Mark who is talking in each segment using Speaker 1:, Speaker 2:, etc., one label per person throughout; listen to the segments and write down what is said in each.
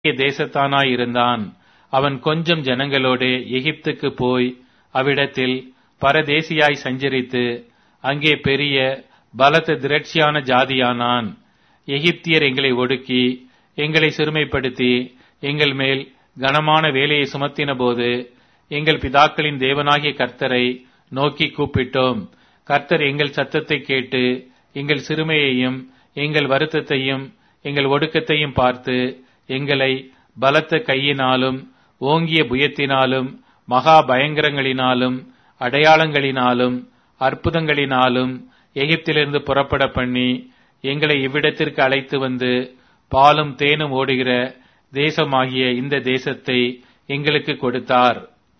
Speaker 1: தேசத்தானாயிருந்தான் அவன் கொஞ்சம் ஜனங்களோடே எகிப்துக்கு போய் அவ்விடத்தில் பரதேசியாய் சஞ்சரித்து அங்கே பெரிய பலத்த திரட்சியான ஜாதியானான் எகிப்தியர் எங்களை ஒடுக்கி எங்களை சிறுமைப்படுத்தி எங்கள் மேல் கனமான வேலையை சுமத்தின போது எங்கள் பிதாக்களின் தேவனாகிய கர்த்தரை நோக்கி கூப்பிட்டோம் கர்த்தர் எங்கள் சத்தத்தை கேட்டு எங்கள் சிறுமையையும் எங்கள் வருத்தத்தையும் எங்கள் ஒடுக்கத்தையும் பார்த்து எங்களை பலத்த கையினாலும் ஓங்கிய புயத்தினாலும் மகா பயங்கரங்களினாலும் அடையாளங்களினாலும் அற்புதங்களினாலும் எகிப்திலிருந்து புறப்பட பண்ணி எங்களை இவ்விடத்திற்கு அழைத்து வந்து பாலும் தேனும் ஓடுகிற தேசமாகிய இந்த தேசத்தை எங்களுக்கு கொடுத்தார்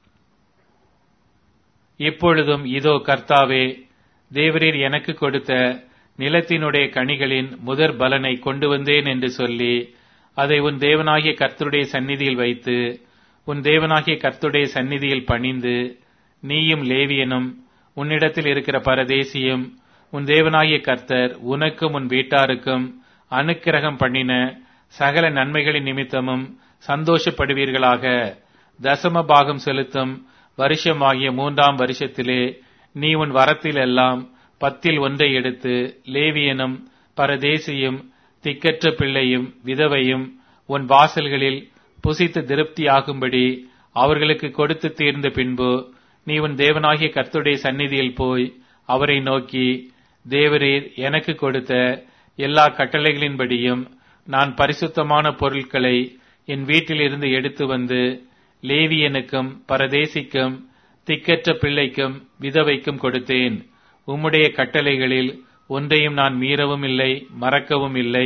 Speaker 1: இப்பொழுதும் இதோ கர்த்தாவே தேவரீர் எனக்கு கொடுத்த நிலத்தினுடைய கனிகளின் முதற் பலனை கொண்டு வந்தேன் என்று சொல்லி அதை உன் தேவனாகிய கர்த்தருடைய சந்நிதியில் வைத்து உன் தேவனாகிய கர்த்தருடைய சந்நிதியில் பணிந்து நீயும் லேவியனும் உன்னிடத்தில் இருக்கிற பரதேசியும் உன் தேவனாகிய கர்த்தர் உனக்கும் உன் வீட்டாருக்கும் அனுக்கிரகம் பண்ணின சகல நன்மைகளின் நிமித்தமும் சந்தோஷப்படுவீர்களாக தசம பாகம் செலுத்தும் வருஷமாகிய மூன்றாம் வருஷத்திலே நீ உன் வரத்தில் எல்லாம் பத்தில் ஒன்றை எடுத்து லேவியனும் பரதேசியும் திக்கற்ற பிள்ளையும் விதவையும் உன் வாசல்களில் புசித்து திருப்தியாகும்படி அவர்களுக்கு கொடுத்து தீர்ந்த பின்பு நீ உன் தேவனாகிய கர்த்துடைய சந்நிதியில் போய் அவரை நோக்கி தேவரீர் எனக்கு கொடுத்த எல்லா கட்டளைகளின்படியும் நான் பரிசுத்தமான பொருட்களை என் வீட்டிலிருந்து எடுத்து வந்து லேவியனுக்கும் பரதேசிக்கும் திக்கற்ற பிள்ளைக்கும் விதவைக்கும் கொடுத்தேன் உம்முடைய கட்டளைகளில் ஒன்றையும் நான் மீறவும் இல்லை மறக்கவும் இல்லை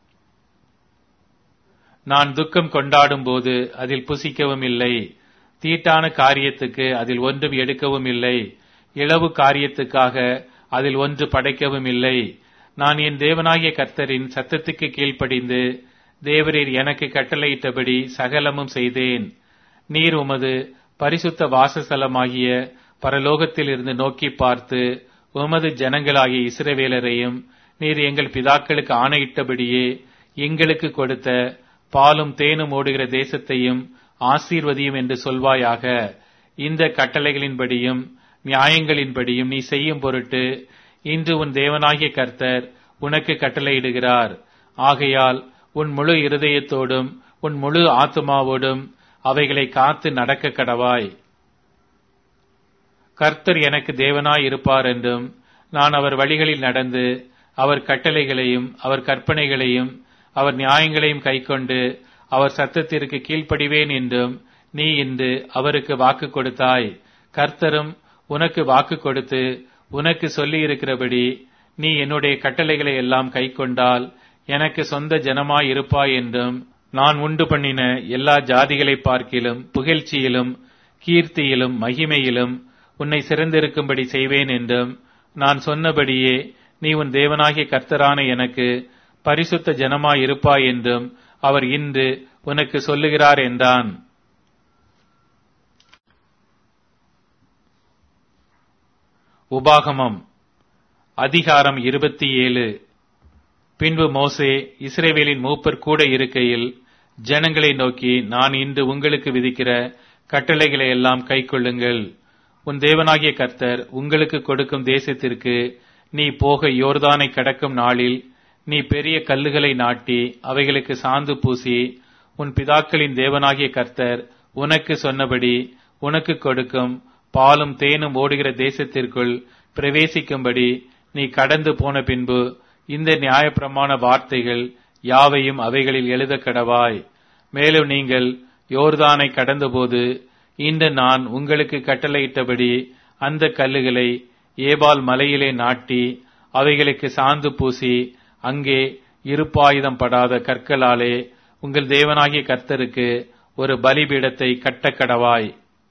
Speaker 1: நான் துக்கம் கொண்டாடும் போது அதில் புசிக்கவும் இல்லை தீட்டான காரியத்துக்கு அதில் ஒன்றும் எடுக்கவும் இல்லை இளவு காரியத்துக்காக அதில் ஒன்று படைக்கவும் இல்லை நான் என் தேவனாகிய கர்த்தரின் சத்தத்துக்கு கீழ்ப்படிந்து தேவரீர் எனக்கு கட்டளையிட்டபடி சகலமும் செய்தேன் நீர் உமது பரிசுத்த வாசஸ்தலமாகிய பரலோகத்தில் இருந்து நோக்கி பார்த்து உமது ஜனங்களாகிய இஸ்ரவேலரையும் நீர் எங்கள் பிதாக்களுக்கு ஆணையிட்டபடியே எங்களுக்கு கொடுத்த பாலும் தேனும் ஓடுகிற தேசத்தையும் ஆசீர்வதியும் என்று சொல்வாயாக இந்த கட்டளைகளின்படியும் நியாயங்களின்படியும் நீ செய்யும் பொருட்டு இன்று உன் தேவனாகிய கர்த்தர் உனக்கு கட்டளையிடுகிறார் ஆகையால் உன் முழு இருதயத்தோடும் உன் முழு ஆத்மாவோடும் அவைகளை காத்து நடக்க கடவாய் கர்த்தர் எனக்கு தேவனாய் இருப்பார் என்றும் நான் அவர் வழிகளில் நடந்து அவர் கட்டளைகளையும் அவர் கற்பனைகளையும் அவர் நியாயங்களையும் கைக்கொண்டு அவர் சத்தத்திற்கு கீழ்ப்படிவேன் என்றும் நீ இன்று அவருக்கு வாக்கு கொடுத்தாய் கர்த்தரும் உனக்கு வாக்கு கொடுத்து உனக்கு சொல்லி இருக்கிறபடி நீ என்னுடைய கட்டளைகளை எல்லாம் கைக்கொண்டால் எனக்கு சொந்த ஜனமாய் இருப்பாய் என்றும் நான் உண்டு பண்ணின எல்லா ஜாதிகளை பார்க்கிலும் புகழ்ச்சியிலும் கீர்த்தியிலும் மகிமையிலும் உன்னை சிறந்திருக்கும்படி செய்வேன் என்றும் நான் சொன்னபடியே நீ உன் தேவனாகிய கர்த்தரான எனக்கு பரிசுத்த ஜனமாய் இருப்பாய் என்றும் அவர் இன்று உனக்கு சொல்லுகிறார் என்றான் உபாகமம் அதிகாரம் இருபத்தி ஏழு பின்பு மோசே இஸ்ரேவேலின் மூப்பர் கூட இருக்கையில் ஜனங்களை நோக்கி நான் இன்று உங்களுக்கு விதிக்கிற கட்டளைகளை எல்லாம் கைக்கொள்ளுங்கள் உன் தேவனாகிய கர்த்தர் உங்களுக்கு கொடுக்கும் தேசத்திற்கு நீ போக யோர்தானை கடக்கும் நாளில் நீ பெரிய கல்லுகளை நாட்டி அவைகளுக்கு சாந்து பூசி உன் பிதாக்களின் தேவனாகிய கர்த்தர் உனக்கு சொன்னபடி உனக்கு கொடுக்கும் பாலும் தேனும் ஓடுகிற தேசத்திற்குள் பிரவேசிக்கும்படி நீ கடந்து போன பின்பு இந்த நியாயப்பிரமாண வார்த்தைகள் யாவையும் அவைகளில் எழுத கடவாய் மேலும் நீங்கள் யோர்தானை கடந்தபோது இன்று நான் உங்களுக்கு கட்டளையிட்டபடி அந்த கல்லுகளை ஏபால் மலையிலே நாட்டி அவைகளுக்கு சாந்து பூசி அங்கே இருப்பாயுதம் படாத கற்களாலே உங்கள் தேவனாகிய கர்த்தருக்கு ஒரு பலிபீடத்தை கட்டக்கடவாய்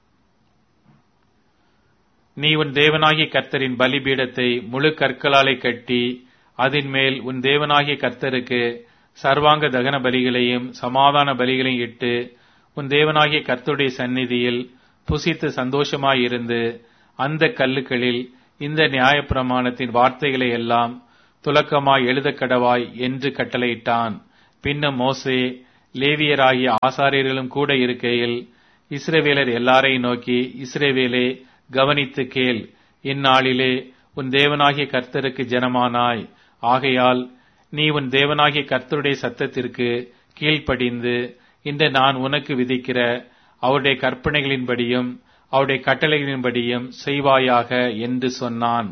Speaker 1: நீ உன் தேவனாகிய கர்த்தரின் பலிபீடத்தை முழு கற்களாலே கட்டி அதன் மேல் உன் தேவனாகிய கர்த்தருக்கு சர்வாங்க தகன பலிகளையும் சமாதான பலிகளையும் இட்டு உன் தேவனாகிய கர்த்தருடைய சந்நிதியில் புசித்து சந்தோஷமாயிருந்து அந்த கல்லுகளில் இந்த நியாயப்பிரமாணத்தின் வார்த்தைகளை எல்லாம் துலக்கமாய் எழுத கடவாய் என்று கட்டளையிட்டான் பின்னும் மோசே லேவியராகிய ஆசாரியர்களும் கூட இருக்கையில் இஸ்ரவேலர் எல்லாரையும் நோக்கி இஸ்ரவேலே கவனித்து கேள் இந்நாளிலே உன் தேவனாகிய கர்த்தருக்கு ஜனமானாய் ஆகையால் நீ உன் தேவனாகிய கர்த்தருடைய சத்தத்திற்கு கீழ்ப்படிந்து இந்த நான் உனக்கு விதிக்கிற அவருடைய கற்பனைகளின்படியும் அவருடைய கட்டளைகளின்படியும் செய்வாயாக என்று சொன்னான்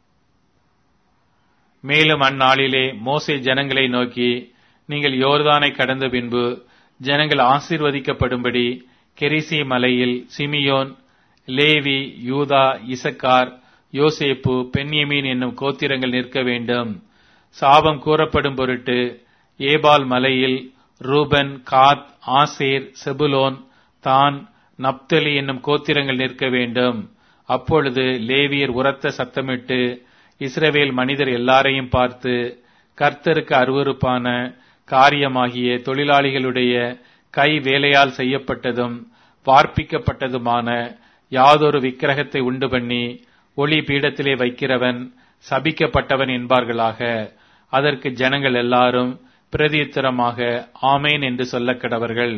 Speaker 1: மேலும் அந்நாளிலே மோசே ஜனங்களை நோக்கி நீங்கள் யோர்தானை கடந்த பின்பு ஜனங்கள் ஆசீர்வதிக்கப்படும்படி கெரிசி மலையில் சிமியோன் லேவி யூதா இசக்கார் யோசேப்பு பென்யமீன் என்னும் கோத்திரங்கள் நிற்க வேண்டும் சாபம் கூறப்படும் பொருட்டு ஏபால் மலையில் ரூபன் காத் ஆசேர் செபுலோன் தான் நப்தலி என்னும் கோத்திரங்கள் நிற்க வேண்டும் அப்பொழுது லேவியர் உரத்த சத்தமிட்டு இஸ்ரவேல் மனிதர் எல்லாரையும் பார்த்து கர்த்தருக்கு அருவருப்பான காரியமாகிய தொழிலாளிகளுடைய கை வேலையால் செய்யப்பட்டதும் வார்ப்பிக்கப்பட்டதுமான யாதொரு விக்கிரகத்தை உண்டு பண்ணி ஒளி பீடத்திலே வைக்கிறவன் சபிக்கப்பட்டவன் என்பார்களாக அதற்கு ஜனங்கள் எல்லாரும் பிரதியுத்தரமாக ஆமேன் என்று சொல்ல கடவர்கள்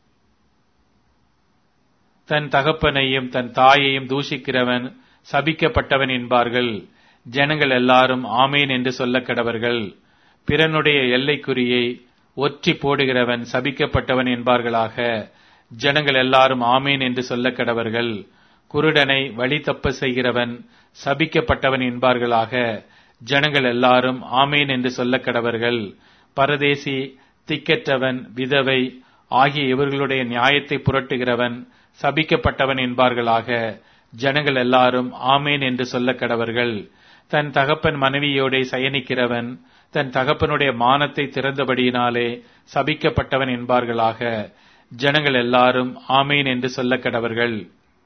Speaker 1: தன் தகப்பனையும் தன் தாயையும் தூஷிக்கிறவன் சபிக்கப்பட்டவன் என்பார்கள் ஜனங்கள் எல்லாரும் ஆமேன் என்று சொல்ல கடவர்கள் பிறனுடைய எல்லைக்குறியை ஒற்றி போடுகிறவன் சபிக்கப்பட்டவன் என்பார்களாக ஜனங்கள் எல்லாரும் ஆமேன் என்று சொல்ல கடவர்கள் குருடனை வழி தப்ப செய்கிறவன் சபிக்கப்பட்டவன் என்பார்களாக ஜனங்கள் எல்லாரும் ஆமேன் என்று சொல்ல கடவர்கள் பரதேசி திக்கற்றவன் விதவை ஆகிய இவர்களுடைய நியாயத்தை புரட்டுகிறவன் சபிக்கப்பட்டவன் என்பார்களாக ஜனங்கள் எல்லாரும் ஆமேன் என்று சொல்ல கடவர்கள் தன் தகப்பன் மனைவியோட சயனிக்கிறவன் தன் தகப்பனுடைய மானத்தை திறந்தபடியினாலே சபிக்கப்பட்டவன் என்பார்களாக ஜனங்கள் எல்லாரும் ஆமேன் என்று சொல்ல கடவர்கள்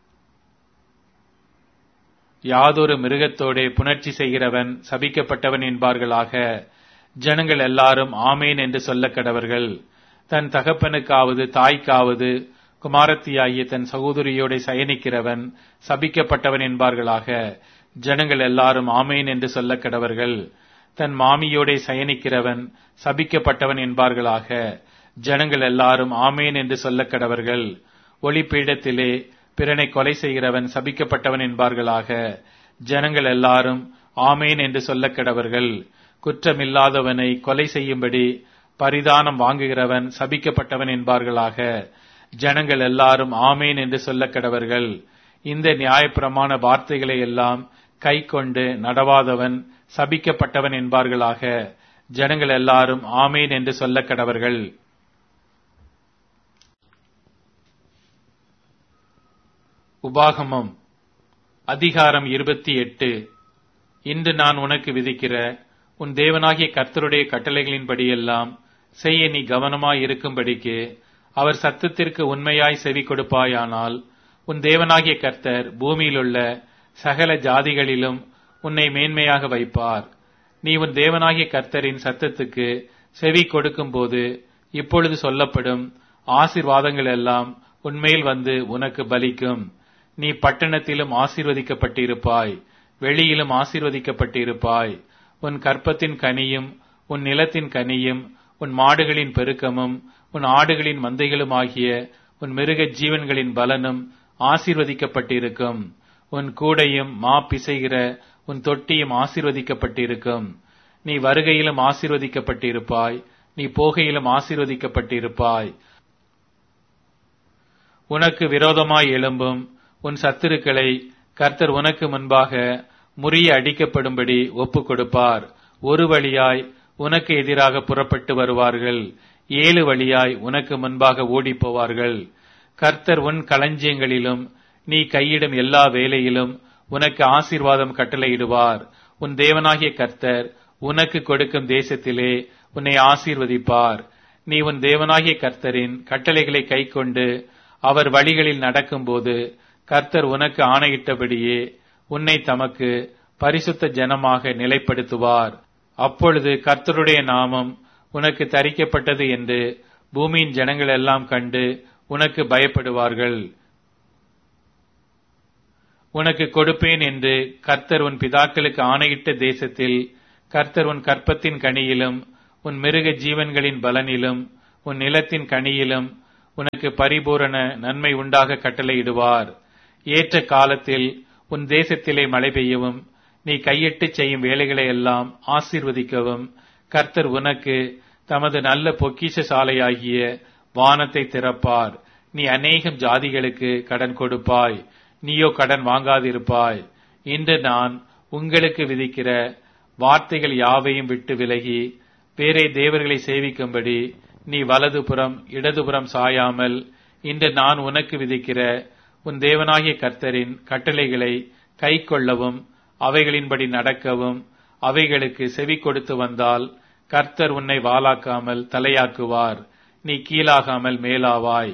Speaker 1: யாதொரு மிருகத்தோடே புணர்ச்சி செய்கிறவன் சபிக்கப்பட்டவன் என்பார்களாக ஜனங்கள் எல்லாரும் ஆமேன் என்று சொல்ல கடவர்கள் தன் தகப்பனுக்காவது தாய்க்காவது குமாரத்தியாகிய தன் சகோதரியோட சயனிக்கிறவன் சபிக்கப்பட்டவன் என்பார்களாக ஜனங்கள் எல்லாரும் ஆமேன் என்று சொல்ல கடவர்கள் தன் மாமியோட சயனிக்கிறவன் சபிக்கப்பட்டவன் என்பார்களாக ஜனங்கள் எல்லாரும் ஆமேன் என்று சொல்ல கடவர்கள் ஒளிப்பீடத்திலே பிறனை கொலை செய்கிறவன் சபிக்கப்பட்டவன் என்பார்களாக ஜனங்கள் எல்லாரும் ஆமேன் என்று சொல்ல கடவர்கள் குற்றமில்லாதவனை கொலை செய்யும்படி பரிதானம் வாங்குகிறவன் சபிக்கப்பட்டவன் என்பார்களாக ஜனங்கள் எல்லாரும் ஆமேன் என்று சொல்ல கடவர்கள் இந்த நியாயப்பிரமாண வார்த்தைகளை எல்லாம் கை கொண்டு நடவாதவன் சபிக்கப்பட்டவன் என்பார்களாக ஜனங்கள் எல்லாரும் ஆமேன் என்று சொல்ல கடவர்கள் உபாகமம் அதிகாரம் இருபத்தி எட்டு இன்று நான் உனக்கு விதிக்கிற உன் தேவனாகிய கர்த்தருடைய கட்டளைகளின்படியெல்லாம் செய்ய நீ கவனமாய் இருக்கும்படிக்கு அவர் சத்தத்திற்கு உண்மையாய் செவி கொடுப்பாயானால் உன் தேவனாகிய கர்த்தர் பூமியிலுள்ள சகல ஜாதிகளிலும் உன்னை மேன்மையாக வைப்பார் நீ உன் தேவனாகிய கர்த்தரின் சத்தத்துக்கு செவி கொடுக்கும்போது இப்பொழுது சொல்லப்படும் ஆசிர்வாதங்கள் எல்லாம் உன்மேல் வந்து உனக்கு பலிக்கும் நீ பட்டணத்திலும் ஆசீர்வதிக்கப்பட்டிருப்பாய் வெளியிலும் ஆசீர்வதிக்கப்பட்டிருப்பாய் உன் கற்பத்தின் கனியும் உன் நிலத்தின் கனியும் உன் மாடுகளின் பெருக்கமும் உன் ஆடுகளின் மந்தைகளும் ஆகிய உன் மிருக ஜீவன்களின் பலனும் ஆசீர்வதிக்கப்பட்டிருக்கும் உன் கூடையும் மா பிசைகிற உன் தொட்டியும் ஆசீர்வதிக்கப்பட்டிருக்கும் நீ வருகையிலும் ஆசீர்வதிக்கப்பட்டிருப்பாய் நீ போகையிலும் ஆசீர்வதிக்கப்பட்டிருப்பாய் உனக்கு விரோதமாய் எழும்பும் உன் சத்துருக்களை கர்த்தர் உனக்கு முன்பாக முறிய அடிக்கப்படும்படி ஒப்புக் கொடுப்பார் ஒரு வழியாய் உனக்கு எதிராக புறப்பட்டு வருவார்கள் ஏழு வழியாய் உனக்கு முன்பாக ஓடிப் போவார்கள் கர்த்தர் உன் களஞ்சியங்களிலும் நீ கையிடும் எல்லா வேலையிலும் உனக்கு ஆசீர்வாதம் கட்டளையிடுவார் உன் தேவனாகிய கர்த்தர் உனக்கு கொடுக்கும் தேசத்திலே உன்னை ஆசீர்வதிப்பார் நீ உன் தேவனாகிய கர்த்தரின் கட்டளைகளை கைக்கொண்டு அவர் வழிகளில் நடக்கும்போது கர்த்தர் உனக்கு ஆணையிட்டபடியே உன்னை தமக்கு பரிசுத்த ஜனமாக நிலைப்படுத்துவார் அப்பொழுது கர்த்தருடைய நாமம் உனக்கு தரிக்கப்பட்டது என்று பூமியின் ஜனங்கள் எல்லாம் கண்டு உனக்கு பயப்படுவார்கள் உனக்கு கொடுப்பேன் என்று கர்த்தர் உன் பிதாக்களுக்கு ஆணையிட்ட தேசத்தில் கர்த்தர் உன் கற்பத்தின் கனியிலும் உன் மிருக ஜீவன்களின் பலனிலும் உன் நிலத்தின் கனியிலும் உனக்கு பரிபூரண நன்மை உண்டாக கட்டளையிடுவார் ஏற்ற காலத்தில் உன் தேசத்திலே மழை பெய்யவும் நீ கையிட்டு செய்யும் வேலைகளை எல்லாம் ஆசீர்வதிக்கவும் கர்த்தர் உனக்கு தமது நல்ல பொக்கிஷ சாலையாகிய வானத்தை திறப்பார் நீ அநேகம் ஜாதிகளுக்கு கடன் கொடுப்பாய் நீயோ கடன் வாங்காதிருப்பாய் இன்று நான் உங்களுக்கு விதிக்கிற வார்த்தைகள் யாவையும் விட்டு விலகி வேறே தேவர்களை சேவிக்கும்படி நீ வலதுபுறம் இடதுபுறம் சாயாமல் இன்று நான் உனக்கு விதிக்கிற உன் தேவனாகிய கர்த்தரின் கட்டளைகளை கை கொள்ளவும் அவைகளின்படி நடக்கவும் அவைகளுக்கு செவி கொடுத்து வந்தால் கர்த்தர் உன்னை வாலாக்காமல் தலையாக்குவார் நீ கீழாகாமல் மேலாவாய்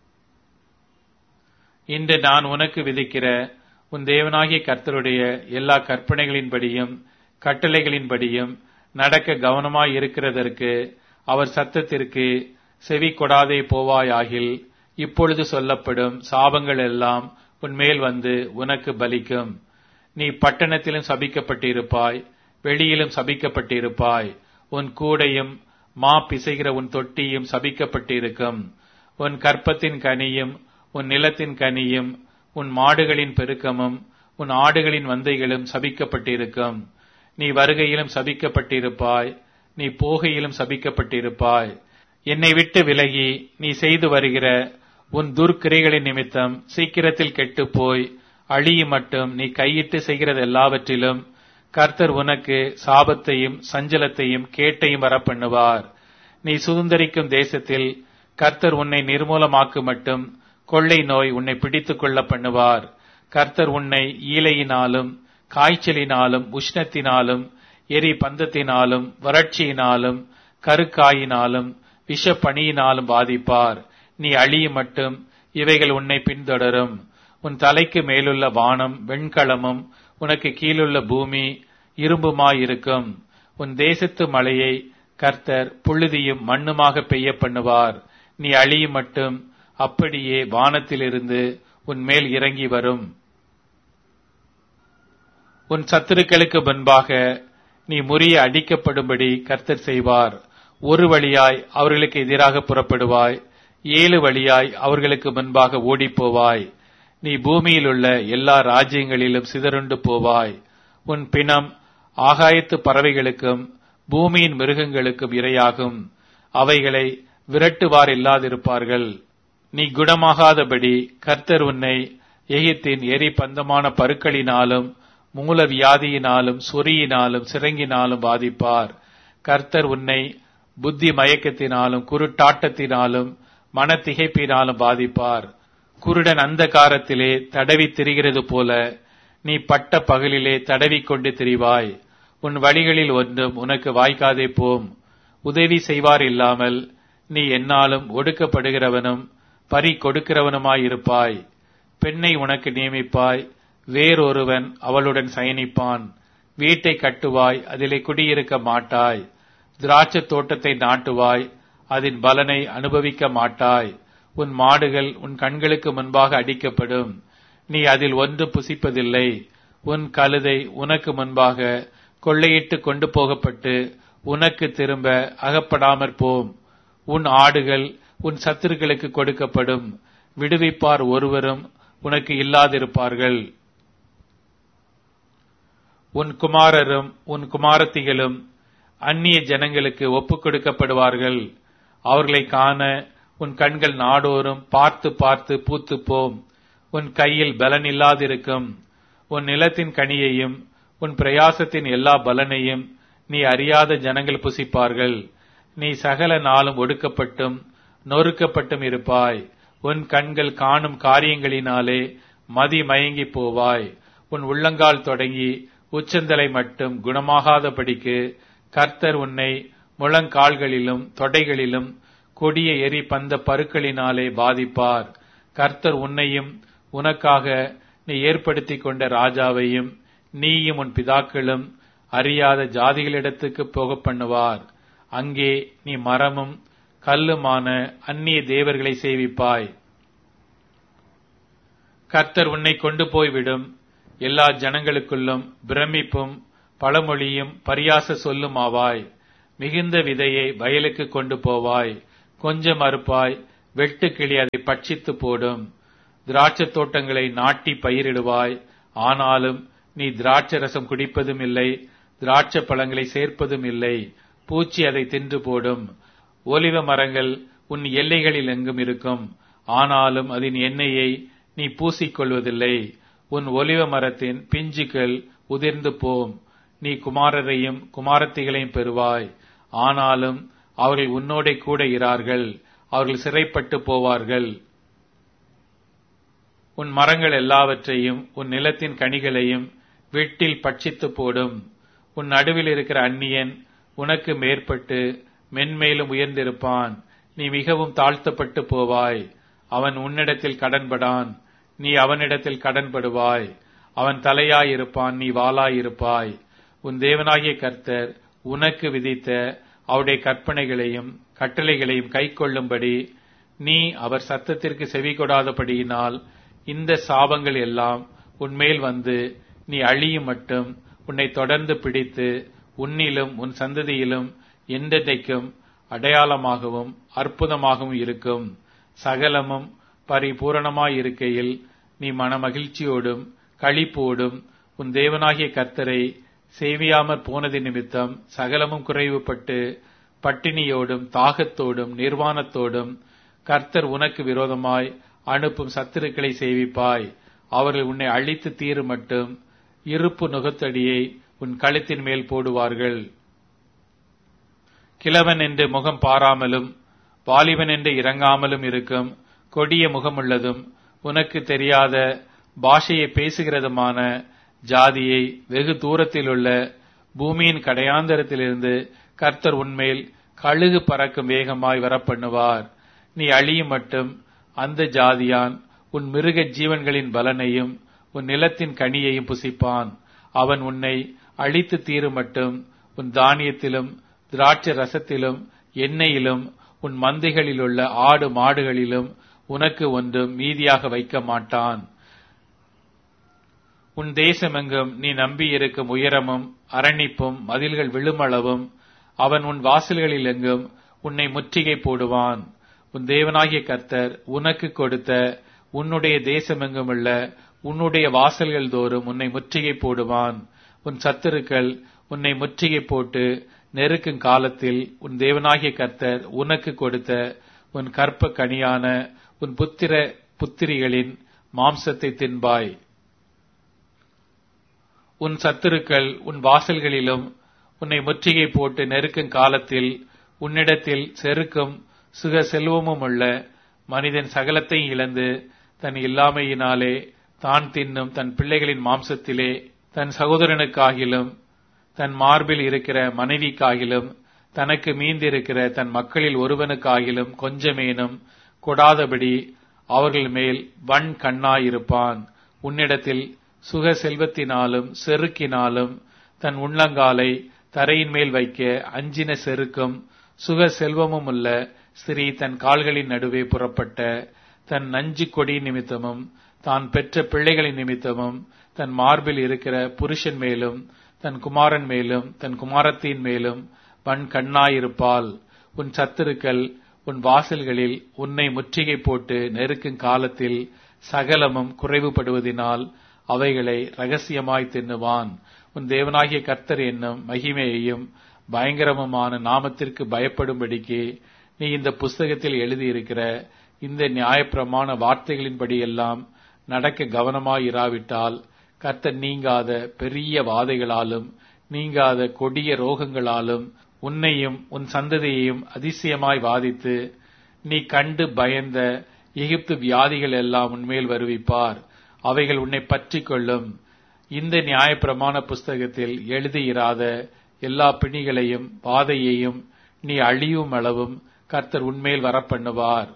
Speaker 1: இன்று நான் உனக்கு விதிக்கிற உன் தேவனாகிய கர்த்தருடைய எல்லா கற்பனைகளின்படியும் கட்டளைகளின்படியும் நடக்க கவனமாய் இருக்கிறதற்கு அவர் சத்தத்திற்கு செவி கொடாதே போவாயாகில் இப்பொழுது சொல்லப்படும் சாபங்கள் எல்லாம் உன்மேல் வந்து உனக்கு பலிக்கும் நீ பட்டணத்திலும் சபிக்கப்பட்டிருப்பாய் வெளியிலும் சபிக்கப்பட்டிருப்பாய் உன் கூடையும் மா பிசைகிற உன் தொட்டியும் சபிக்கப்பட்டிருக்கும் உன் கற்பத்தின் கனியும் உன் நிலத்தின் கனியும் உன் மாடுகளின் பெருக்கமும் உன் ஆடுகளின் வந்தைகளும் சபிக்கப்பட்டிருக்கும் நீ வருகையிலும் சபிக்கப்பட்டிருப்பாய் நீ போகையிலும் சபிக்கப்பட்டிருப்பாய் என்னை விட்டு விலகி நீ செய்து வருகிற உன் துர்க்கிரைகளின் நிமித்தம் சீக்கிரத்தில் கெட்டுப் போய் அழியும் மட்டும் நீ கையிட்டு செய்கிறது எல்லாவற்றிலும் கர்த்தர் உனக்கு சாபத்தையும் சஞ்சலத்தையும் கேட்டையும் வரப்பண்ணுவார் நீ சுதந்திரிக்கும் தேசத்தில் கர்த்தர் உன்னை நிர்மூலமாக்கு மட்டும் கொள்ளை நோய் உன்னை பிடித்துக் கொள்ள பண்ணுவார் கர்த்தர் உன்னை ஈலையினாலும் காய்ச்சலினாலும் உஷ்ணத்தினாலும் எரி பந்தத்தினாலும் வறட்சியினாலும் கருக்காயினாலும் விஷப்பணியினாலும் பாதிப்பார் நீ அழியும் மட்டும் இவைகள் உன்னை பின்தொடரும் உன் தலைக்கு மேலுள்ள வானம் வெண்கலமும் உனக்கு கீழுள்ள பூமி இரும்புமாயிருக்கும் உன் தேசத்து மழையை கர்த்தர் புழுதியும் மண்ணுமாக பெய்ய பண்ணுவார் நீ அழியும் மட்டும் அப்படியே வானத்திலிருந்து உன் மேல் இறங்கி வரும் உன் சத்துருக்களுக்கு முன்பாக நீ முறிய அடிக்கப்படும்படி கர்த்தர் செய்வார் ஒரு வழியாய் அவர்களுக்கு எதிராக புறப்படுவாய் ஏழு வழியாய் அவர்களுக்கு முன்பாக ஓடிப்போவாய் நீ பூமியில் உள்ள எல்லா ராஜ்யங்களிலும் சிதறுண்டு போவாய் உன் பிணம் ஆகாயத்து பறவைகளுக்கும் பூமியின் மிருகங்களுக்கும் இரையாகும் அவைகளை விரட்டுவார் இல்லாதிருப்பார்கள் நீ குணமாகாதபடி கர்த்தர் உன்னை எகிப்தின் எரி பந்தமான பருக்களினாலும் மூல வியாதியினாலும் சொறியினாலும் சிறங்கினாலும் பாதிப்பார் கர்த்தர் உன்னை புத்தி மயக்கத்தினாலும் குருட்டாட்டத்தினாலும் மனத்திகைப்பினாலும் பாதிப்பார் குருடன் அந்த காரத்திலே தடவி திரிகிறது போல நீ பட்ட பகலிலே தடவிக் கொண்டு திரிவாய் உன் வழிகளில் ஒன்றும் உனக்கு வாய்க்காதே போம் உதவி செய்வார் இல்லாமல் நீ என்னாலும் ஒடுக்கப்படுகிறவனும் பறி கொடுக்கிறவனுமாயிருப்பாய் பெண்ணை உனக்கு நியமிப்பாய் வேறொருவன் அவளுடன் சயனிப்பான் வீட்டை கட்டுவாய் அதிலே குடியிருக்க மாட்டாய் திராட்சத் தோட்டத்தை நாட்டுவாய் அதன் பலனை அனுபவிக்க மாட்டாய் உன் மாடுகள் உன் கண்களுக்கு முன்பாக அடிக்கப்படும் நீ அதில் ஒன்று புசிப்பதில்லை உன் கழுதை உனக்கு முன்பாக கொள்ளையிட்டு கொண்டு போகப்பட்டு உனக்கு திரும்ப அகப்படாமற் போம் உன் ஆடுகள் உன் சத்துருக்களுக்கு கொடுக்கப்படும் விடுவிப்பார் ஒருவரும் உனக்கு இல்லாதிருப்பார்கள் உன் குமாரரும் உன் குமாரத்திகளும் அந்நிய ஜனங்களுக்கு ஒப்புக் கொடுக்கப்படுவார்கள் அவர்களை காண உன் கண்கள் நாடோறும் பார்த்து பார்த்து பூத்துப் போம் உன் கையில் பலன் இல்லாதிருக்கும் உன் நிலத்தின் கனியையும் உன் பிரயாசத்தின் எல்லா பலனையும் நீ அறியாத ஜனங்கள் புசிப்பார்கள் நீ சகல நாளும் ஒடுக்கப்பட்டும் நொறுக்கப்பட்டும் இருப்பாய் உன் கண்கள் காணும் காரியங்களினாலே மதி மயங்கி போவாய் உன் உள்ளங்கால் தொடங்கி உச்சந்தலை மட்டும் குணமாகாதபடிக்கு கர்த்தர் உன்னை முழங்கால்களிலும் தொடைகளிலும் கொடிய எரி பந்த பருக்களினாலே பாதிப்பார் கர்த்தர் உன்னையும் உனக்காக நீ ஏற்படுத்திக் கொண்ட ராஜாவையும் நீயும் உன் பிதாக்களும் அறியாத ஜாதிகளிடத்துக்கு போக பண்ணுவார் அங்கே நீ மரமும் கல்லுமான அந்நிய தேவர்களை சேவிப்பாய் கர்த்தர் உன்னை கொண்டு போய்விடும் எல்லா ஜனங்களுக்குள்ளும் பிரமிப்பும் பழமொழியும் பரியாச சொல்லும் ஆவாய் மிகுந்த விதையை வயலுக்கு கொண்டு போவாய் கொஞ்சம் அறுப்பாய் வெட்டுக்கிளி அதை பட்சித்து போடும் திராட்சத் தோட்டங்களை நாட்டி பயிரிடுவாய் ஆனாலும் நீ திராட்சை ரசம் குடிப்பதும் இல்லை திராட்சை பழங்களை சேர்ப்பதும் இல்லை பூச்சி அதை தின்று போடும் ஒலிவ மரங்கள் உன் எல்லைகளில் எங்கும் இருக்கும் ஆனாலும் அதன் எண்ணெயை நீ பூசிக்கொள்வதில்லை உன் ஒலிவ மரத்தின் பிஞ்சுகள் உதிர்ந்து போம் நீ குமாரரையும் குமாரத்திகளையும் பெறுவாய் ஆனாலும் அவர்கள் உன்னோடே கூட இரார்கள் அவர்கள் சிறைப்பட்டு போவார்கள் உன் மரங்கள் எல்லாவற்றையும் உன் நிலத்தின் கனிகளையும் வீட்டில் பட்சித்து போடும் உன் நடுவில் இருக்கிற அந்நியன் உனக்கு மேற்பட்டு மென்மேலும் உயர்ந்திருப்பான் நீ மிகவும் தாழ்த்தப்பட்டு போவாய் அவன் உன்னிடத்தில் கடன்படான் நீ அவனிடத்தில் கடன்படுவாய் அவன் தலையாயிருப்பான் நீ வாளாயிருப்பாய் உன் தேவனாகிய கர்த்தர் உனக்கு விதித்த அவருடைய கற்பனைகளையும் கட்டளைகளையும் கைக்கொள்ளும்படி நீ அவர் சத்தத்திற்கு செவி கொடாதபடியினால் இந்த சாபங்கள் எல்லாம் உன்மேல் வந்து நீ அழியும் மட்டும் உன்னை தொடர்ந்து பிடித்து உன்னிலும் உன் சந்ததியிலும் என்றென்றைக்கும் அடையாளமாகவும் அற்புதமாகவும் இருக்கும் சகலமும் பரிபூரணமாயிருக்கையில் நீ மனமகிழ்ச்சியோடும் களிப்போடும் உன் தேவனாகிய கர்த்தரை சேவியாமற் போனது நிமித்தம் சகலமும் குறைவுபட்டு பட்டினியோடும் தாகத்தோடும் நிர்வாணத்தோடும் கர்த்தர் உனக்கு விரோதமாய் அனுப்பும் சத்துருக்களை சேவிப்பாய் அவர்கள் உன்னை அழித்து தீரு மட்டும் இருப்பு நுகத்தடியை உன் கழுத்தின் மேல் போடுவார்கள் கிழவன் என்று முகம் பாராமலும் வாலிபன் என்று இறங்காமலும் இருக்கும் கொடிய முகமுள்ளதும் உனக்கு தெரியாத பாஷையை பேசுகிறதுமான ஜாதியை வெகு தூரத்தில் உள்ள பூமியின் கடையாந்தரத்திலிருந்து கர்த்தர் உன்மேல் கழுகு பறக்கும் வேகமாய் வரப்பண்ணுவார் நீ அழியும் மட்டும் அந்த ஜாதியான் உன் மிருக ஜீவன்களின் பலனையும் உன் நிலத்தின் கனியையும் புசிப்பான் அவன் உன்னை அழித்து தீரும் மட்டும் உன் தானியத்திலும் திராட்சை ரசத்திலும் எண்ணெயிலும் உன் மந்தைகளில் உள்ள ஆடு மாடுகளிலும் உனக்கு ஒன்றும் மீதியாக வைக்க மாட்டான் உன் தேசமெங்கும் நீ நம்பியிருக்கும் உயரமும் அரணிப்பும் மதில்கள் விழுமளவும் அவன் உன் வாசல்களில் எங்கும் உன்னை முற்றுகை போடுவான் உன் தேவனாகிய கர்த்தர் உனக்கு கொடுத்த உன்னுடைய தேசமெங்குமுள்ள உன்னுடைய வாசல்கள் தோறும் உன்னை முற்றுகை போடுவான் உன் சத்துருக்கள் உன்னை முற்றுகை போட்டு நெருக்கும் காலத்தில் உன் தேவனாகிய கர்த்தர் உனக்கு கொடுத்த உன் கற்ப கனியான உன் புத்திர புத்திரிகளின் மாம்சத்தை தின்பாய் உன் சத்துருக்கள் உன் வாசல்களிலும் உன்னை முற்றுகை போட்டு நெருக்கும் காலத்தில் உன்னிடத்தில் செருக்கும் சுக செல்வமும் உள்ள மனிதன் சகலத்தையும் இழந்து தன் இல்லாமையினாலே தான் தின்னும் தன் பிள்ளைகளின் மாம்சத்திலே தன் சகோதரனுக்காகிலும் தன் மார்பில் இருக்கிற மனைவிக்காகிலும் தனக்கு மீந்திருக்கிற தன் மக்களில் ஒருவனுக்காகிலும் கொஞ்சமேனும் கொடாதபடி அவர்கள் மேல் வன் கண்ணாயிருப்பான் உன்னிடத்தில் சுக செல்வத்தினாலும் செருக்கினாலும் தன் உள்ளங்காலை தரையின் மேல் வைக்க அஞ்சின செருக்கும் சுக செல்வமும் உள்ள ஸ்திரீ தன் கால்களின் நடுவே புறப்பட்ட தன் நஞ்சு கொடி நிமித்தமும் தான் பெற்ற பிள்ளைகளின் நிமித்தமும் தன் மார்பில் இருக்கிற புருஷன் மேலும் தன் குமாரன் மேலும் தன் குமாரத்தின் மேலும் வன் கண்ணாயிருப்பால் உன் சத்துருக்கள் உன் வாசல்களில் உன்னை முற்றுகை போட்டு நெருக்கும் காலத்தில் சகலமும் குறைவுபடுவதினால் அவைகளை ரகசியமாய் தின்னுவான் உன் தேவனாகிய கர்த்தர் என்னும் மகிமையையும் பயங்கரமுமான நாமத்திற்கு பயப்படும்படிக்கு நீ இந்த புஸ்தகத்தில் எழுதியிருக்கிற இந்த நியாயப்பிரமாண வார்த்தைகளின்படி எல்லாம் நடக்க கவனமாயிராவிட்டால் கர்த்தர் நீங்காத பெரிய வாதைகளாலும் நீங்காத கொடிய ரோகங்களாலும் உன்னையும் உன் சந்ததியையும் அதிசயமாய் வாதித்து நீ கண்டு பயந்த எகிப்து வியாதிகள் எல்லாம் உன்மேல் வருவிப்பார் அவைகள் உன்னை பற்றி கொள்ளும் இந்த நியாயப்பிரமாண புஸ்தகத்தில் எழுதியிராத எல்லா பிணிகளையும் வாதையையும் நீ அழியும் அளவும் கர்த்தர் உன்மேல் வரப்பண்ணுவார்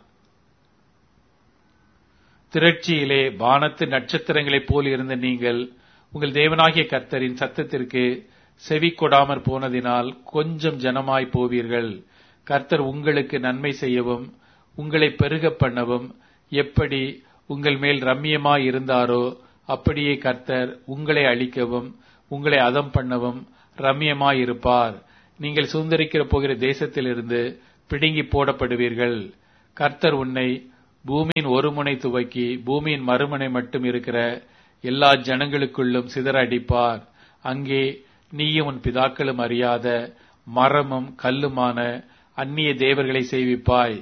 Speaker 1: திரட்சியிலே வானத்து நட்சத்திரங்களைப் போல் இருந்த நீங்கள் உங்கள் தேவனாகிய கர்த்தரின் சத்தத்திற்கு செவி கொடாமற் போனதினால் கொஞ்சம் ஜனமாய் போவீர்கள் கர்த்தர் உங்களுக்கு நன்மை செய்யவும் உங்களை பெருக பண்ணவும் எப்படி உங்கள் மேல் ரம்மியமாய் இருந்தாரோ அப்படியே கர்த்தர் உங்களை அழிக்கவும் உங்களை அதம் பண்ணவும் ரம்மியமாய் இருப்பார் நீங்கள் சுதந்திரிக்கிற போகிற தேசத்திலிருந்து பிடுங்கி போடப்படுவீர்கள் கர்த்தர் உன்னை பூமியின் ஒரு முனை துவக்கி பூமியின் மறுமுனை மட்டும் இருக்கிற எல்லா ஜனங்களுக்குள்ளும் சிதற அடிப்பார் அங்கே நீயும் உன் பிதாக்களும் அறியாத மரமும் கல்லுமான அந்நிய தேவர்களை செய்விப்பாய்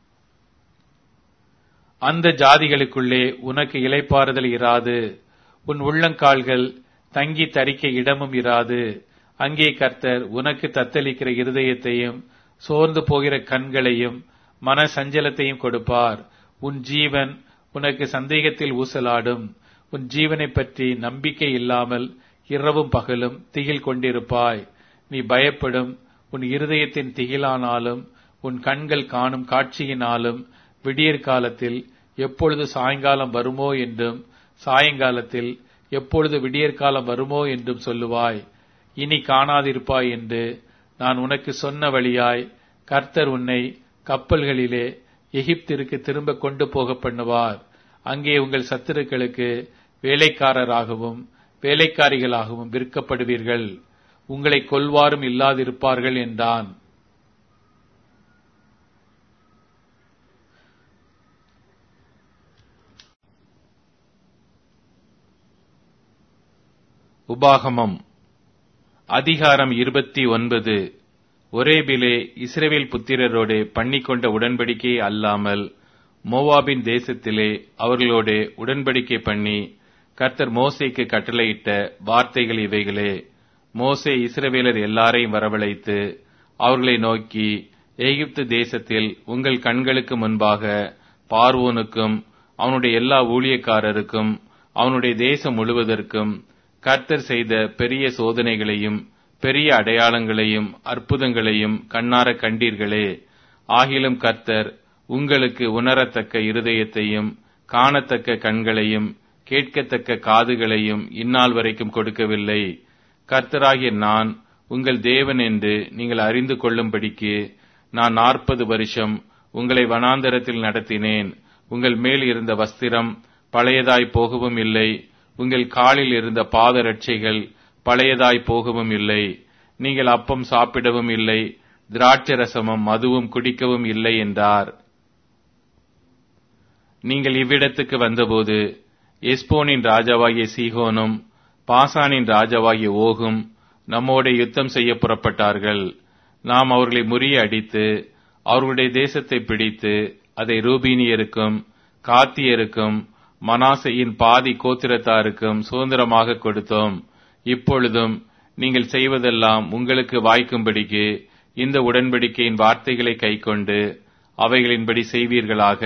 Speaker 1: அந்த ஜாதிகளுக்குள்ளே உனக்கு இலைப்பாறுதல் இராது உன் உள்ளங்கால்கள் தங்கி தரிக்க இடமும் இராது அங்கே கர்த்தர் உனக்கு தத்தளிக்கிற இருதயத்தையும் சோர்ந்து போகிற கண்களையும் மன சஞ்சலத்தையும் கொடுப்பார் உன் ஜீவன் உனக்கு சந்தேகத்தில் ஊசலாடும் உன் ஜீவனைப் பற்றி நம்பிக்கை இல்லாமல் இரவும் பகலும் திகில் கொண்டிருப்பாய் நீ பயப்படும் உன் இருதயத்தின் திகிலானாலும் உன் கண்கள் காணும் காட்சியினாலும் விடியற் காலத்தில் எப்பொழுது சாயங்காலம் வருமோ என்றும் சாயங்காலத்தில் எப்பொழுது விடியற்காலம் வருமோ என்றும் சொல்லுவாய் இனி காணாதிருப்பாய் என்று நான் உனக்கு சொன்ன வழியாய் கர்த்தர் உன்னை கப்பல்களிலே எகிப்திற்கு திரும்ப கொண்டு போக பண்ணுவார் அங்கே உங்கள் சத்துருக்களுக்கு வேலைக்காரராகவும் வேலைக்காரிகளாகவும் விற்கப்படுவீர்கள் உங்களை கொல்வாரும் இல்லாதிருப்பார்கள் என்றான் உபாகமம் அதிகாரம் இருபத்தி ஒன்பது ஒரேபிலே இஸ்ரவேல் புத்திரரோடு பண்ணிக்கொண்ட உடன்படிக்கை அல்லாமல் மோவாபின் தேசத்திலே அவர்களோடு உடன்படிக்கை பண்ணி கர்த்தர் மோசேக்கு கட்டளையிட்ட வார்த்தைகள் இவைகளே மோசே இஸ்ரவேலர் எல்லாரையும் வரவழைத்து அவர்களை நோக்கி எகிப்து தேசத்தில் உங்கள் கண்களுக்கு முன்பாக பார்வோனுக்கும் அவனுடைய எல்லா ஊழியக்காரருக்கும் அவனுடைய தேசம் முழுவதற்கும் கர்த்தர் செய்த பெரிய சோதனைகளையும் பெரிய அடையாளங்களையும் அற்புதங்களையும் கண்ணார கண்டீர்களே ஆகிலும் கர்த்தர் உங்களுக்கு உணரத்தக்க இருதயத்தையும் காணத்தக்க கண்களையும் கேட்கத்தக்க காதுகளையும் இந்நாள் வரைக்கும் கொடுக்கவில்லை கர்த்தராகிய நான் உங்கள் தேவன் என்று நீங்கள் அறிந்து கொள்ளும்படிக்கு நான் நாற்பது வருஷம் உங்களை வனாந்தரத்தில் நடத்தினேன் உங்கள் மேல் இருந்த வஸ்திரம் பழையதாய் போகவும் இல்லை உங்கள் காலில் இருந்த பாதரட்சைகள் பழையதாய் போகவும் இல்லை நீங்கள் அப்பம் சாப்பிடவும் இல்லை திராட்சரசமும் மதுவும் குடிக்கவும் இல்லை என்றார் நீங்கள் இவ்விடத்துக்கு வந்தபோது எஸ்போனின் ராஜாவாகிய சீகோனும் பாசானின் ராஜாவாகிய ஓகும் நம்மோட யுத்தம் செய்ய புறப்பட்டார்கள் நாம் அவர்களை முறிய அடித்து அவர்களுடைய தேசத்தை பிடித்து அதை ரூபீனியருக்கும் காத்தியருக்கும் மனாசையின் பாதி கோத்திரத்தாருக்கும் சுதந்திரமாக கொடுத்தோம் இப்பொழுதும் நீங்கள் செய்வதெல்லாம் உங்களுக்கு வாய்க்கும்படிக்கு இந்த உடன்படிக்கையின் வார்த்தைகளை கைக்கொண்டு அவைகளின்படி செய்வீர்களாக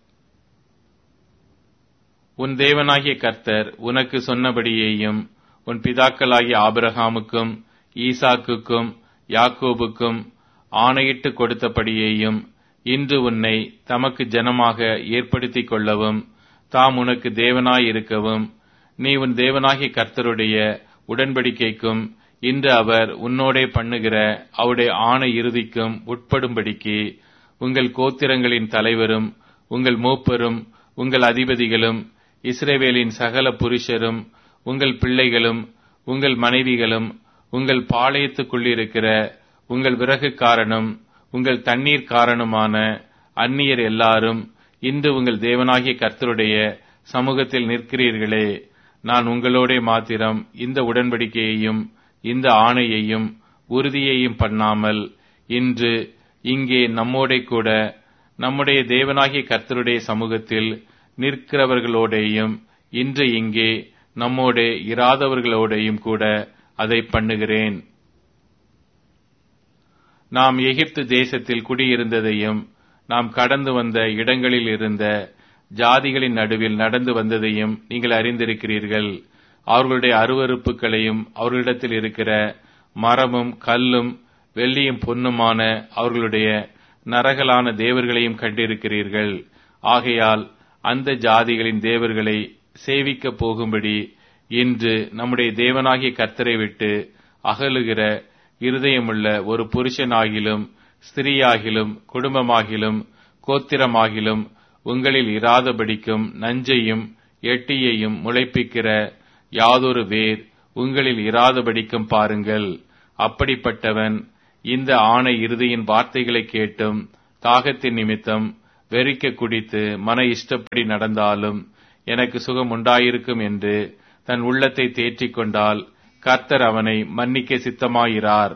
Speaker 1: உன் தேவனாகிய கர்த்தர் உனக்கு சொன்னபடியேயும் உன் பிதாக்களாகிய ஆபிரகாமுக்கும் ஈசாக்குக்கும் யாக்கோபுக்கும் ஆணையிட்டு கொடுத்தபடியேயும் இன்று உன்னை தமக்கு ஜனமாக ஏற்படுத்திக் கொள்ளவும் தாம் உனக்கு தேவனாயிருக்கவும் நீ உன் தேவனாகிய கர்த்தருடைய உடன்படிக்கைக்கும் இன்று அவர் உன்னோடே பண்ணுகிற அவருடைய ஆணை இறுதிக்கும் உட்படும்படிக்கு உங்கள் கோத்திரங்களின் தலைவரும் உங்கள் மூப்பரும் உங்கள் அதிபதிகளும் இஸ்ரேவேலின் சகல புருஷரும் உங்கள் பிள்ளைகளும் உங்கள் மனைவிகளும் உங்கள் பாளையத்துக்குள்ளிருக்கிற உங்கள் விறகுக்காரனும் உங்கள் தண்ணீர் காரணமான அந்நியர் எல்லாரும் இன்று உங்கள் தேவனாகிய கர்த்தருடைய சமூகத்தில் நிற்கிறீர்களே நான் உங்களோட மாத்திரம் இந்த உடன்படிக்கையையும் இந்த ஆணையையும் உறுதியையும் பண்ணாமல் இன்று இங்கே நம்மோட கூட நம்முடைய தேவனாகிய கர்த்தருடைய சமூகத்தில் நிற்கிறவர்களோடேயும் இன்று இங்கே நம்மோட இராதவர்களோடையும் கூட அதை பண்ணுகிறேன் நாம் எகிப்து தேசத்தில் குடியிருந்ததையும் நாம் கடந்து வந்த இடங்களில் இருந்த ஜாதிகளின் நடுவில் நடந்து வந்ததையும் நீங்கள் அறிந்திருக்கிறீர்கள் அவர்களுடைய அருவறுப்புகளையும் அவர்களிடத்தில் இருக்கிற மரமும் கல்லும் வெள்ளியும் பொன்னுமான அவர்களுடைய நரகலான தேவர்களையும் கண்டிருக்கிறீர்கள் ஆகையால் அந்த ஜாதிகளின் தேவர்களை சேவிக்கப் போகும்படி இன்று நம்முடைய தேவனாகிய கர்த்தரை விட்டு அகலுகிற இருதயமுள்ள ஒரு புருஷனாகிலும் ஸ்திரீயாகிலும் குடும்பமாகிலும் கோத்திரமாகிலும் உங்களில் இராதபடிக்கும் நஞ்சையும் எட்டியையும் முளைப்பிக்கிற யாதொரு வேர் உங்களில் இராதபடிக்கும் பாருங்கள் அப்படிப்பட்டவன் இந்த ஆணை இறுதியின் வார்த்தைகளை கேட்டும் தாகத்தின் நிமித்தம் வெறிக்க குடித்து மன இஷ்டப்படி நடந்தாலும் எனக்கு சுகம் உண்டாயிருக்கும் என்று தன் உள்ளத்தை தேற்றிக் கொண்டால் கர்த்தர் அவனை மன்னிக்க சித்தமாயிரார்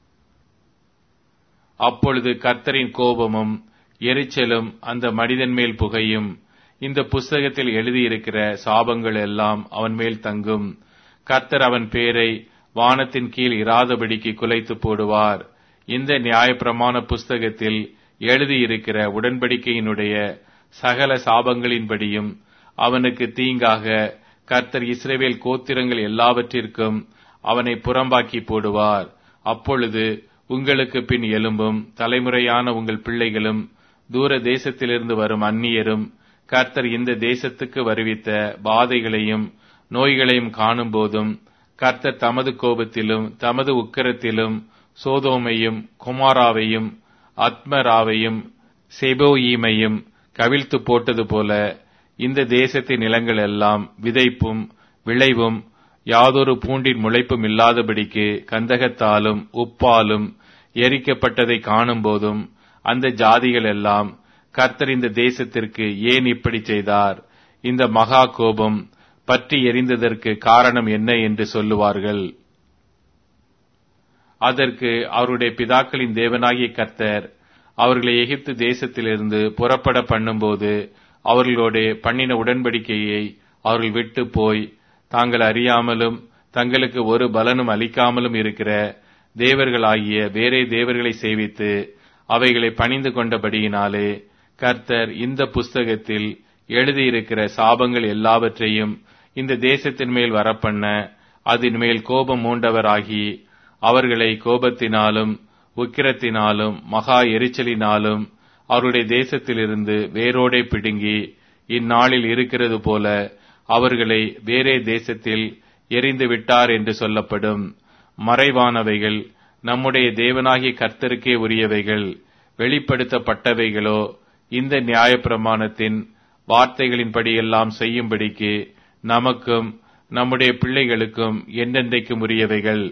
Speaker 1: அப்பொழுது கர்த்தரின் கோபமும் எரிச்சலும் அந்த மனிதன் மேல் புகையும் இந்த புஸ்தகத்தில் எழுதியிருக்கிற சாபங்கள் எல்லாம் அவன் மேல் தங்கும் கர்த்தர் அவன் பேரை வானத்தின் கீழ் இராதபடிக்கு குலைத்து போடுவார் இந்த நியாயப்பிரமாண புஸ்தகத்தில் எழுதியிருக்கிற உடன்படிக்கையினுடைய சகல சாபங்களின்படியும் அவனுக்கு தீங்காக கர்த்தர் இஸ்ரேவேல் கோத்திரங்கள் எல்லாவற்றிற்கும் அவனை புறம்பாக்கி போடுவார் அப்பொழுது உங்களுக்கு பின் எலும்பும் தலைமுறையான உங்கள் பிள்ளைகளும் தூர தேசத்திலிருந்து வரும் அந்நியரும் கர்த்தர் இந்த தேசத்துக்கு வருவித்த பாதைகளையும் நோய்களையும் காணும் போதும் கர்த்தர் தமது கோபத்திலும் தமது உக்கரத்திலும் சோதோமையும் குமாராவையும் அத்மராவையும் செபோயீமையும் கவிழ்த்து போட்டது போல இந்த தேசத்தின் நிலங்கள் எல்லாம் விதைப்பும் விளைவும் யாதொரு பூண்டின் முளைப்பும் இல்லாதபடிக்கு கந்தகத்தாலும் உப்பாலும் எரிக்கப்பட்டதை காணும் போதும் அந்த ஜாதிகள் எல்லாம் கர்த்தர் இந்த தேசத்திற்கு ஏன் இப்படி செய்தார் இந்த மகா கோபம் பற்றி எரிந்ததற்கு காரணம் என்ன என்று சொல்லுவார்கள் அதற்கு அவருடைய பிதாக்களின் தேவனாகிய கர்த்தர் அவர்களை எகிப்து தேசத்திலிருந்து புறப்பட பண்ணும்போது அவர்களோட பண்ணின உடன்படிக்கையை அவர்கள் விட்டு போய் தாங்கள் அறியாமலும் தங்களுக்கு ஒரு பலனும் அளிக்காமலும் இருக்கிற தேவர்களாகிய வேறே தேவர்களை சேவித்து அவைகளை பணிந்து கொண்டபடியினாலே கர்த்தர் இந்த புஸ்தகத்தில் எழுதியிருக்கிற சாபங்கள் எல்லாவற்றையும் இந்த தேசத்தின் மேல் வரப்பண்ண அதன் மேல் கோபம் மூண்டவராகி அவர்களை கோபத்தினாலும் உக்கிரத்தினாலும் மகா எரிச்சலினாலும் அவருடைய தேசத்திலிருந்து வேரோடே பிடுங்கி இந்நாளில் இருக்கிறது போல அவர்களை வேறே தேசத்தில் எரிந்து விட்டார் என்று சொல்லப்படும் மறைவானவைகள் நம்முடைய தேவனாகிய கர்த்தருக்கே உரியவைகள் வெளிப்படுத்தப்பட்டவைகளோ இந்த நியாயப்பிரமாணத்தின் வார்த்தைகளின்படி எல்லாம் செய்யும்படிக்கு நமக்கும் நம்முடைய பிள்ளைகளுக்கும் என்றென்றைக்கும் உரியவைகள்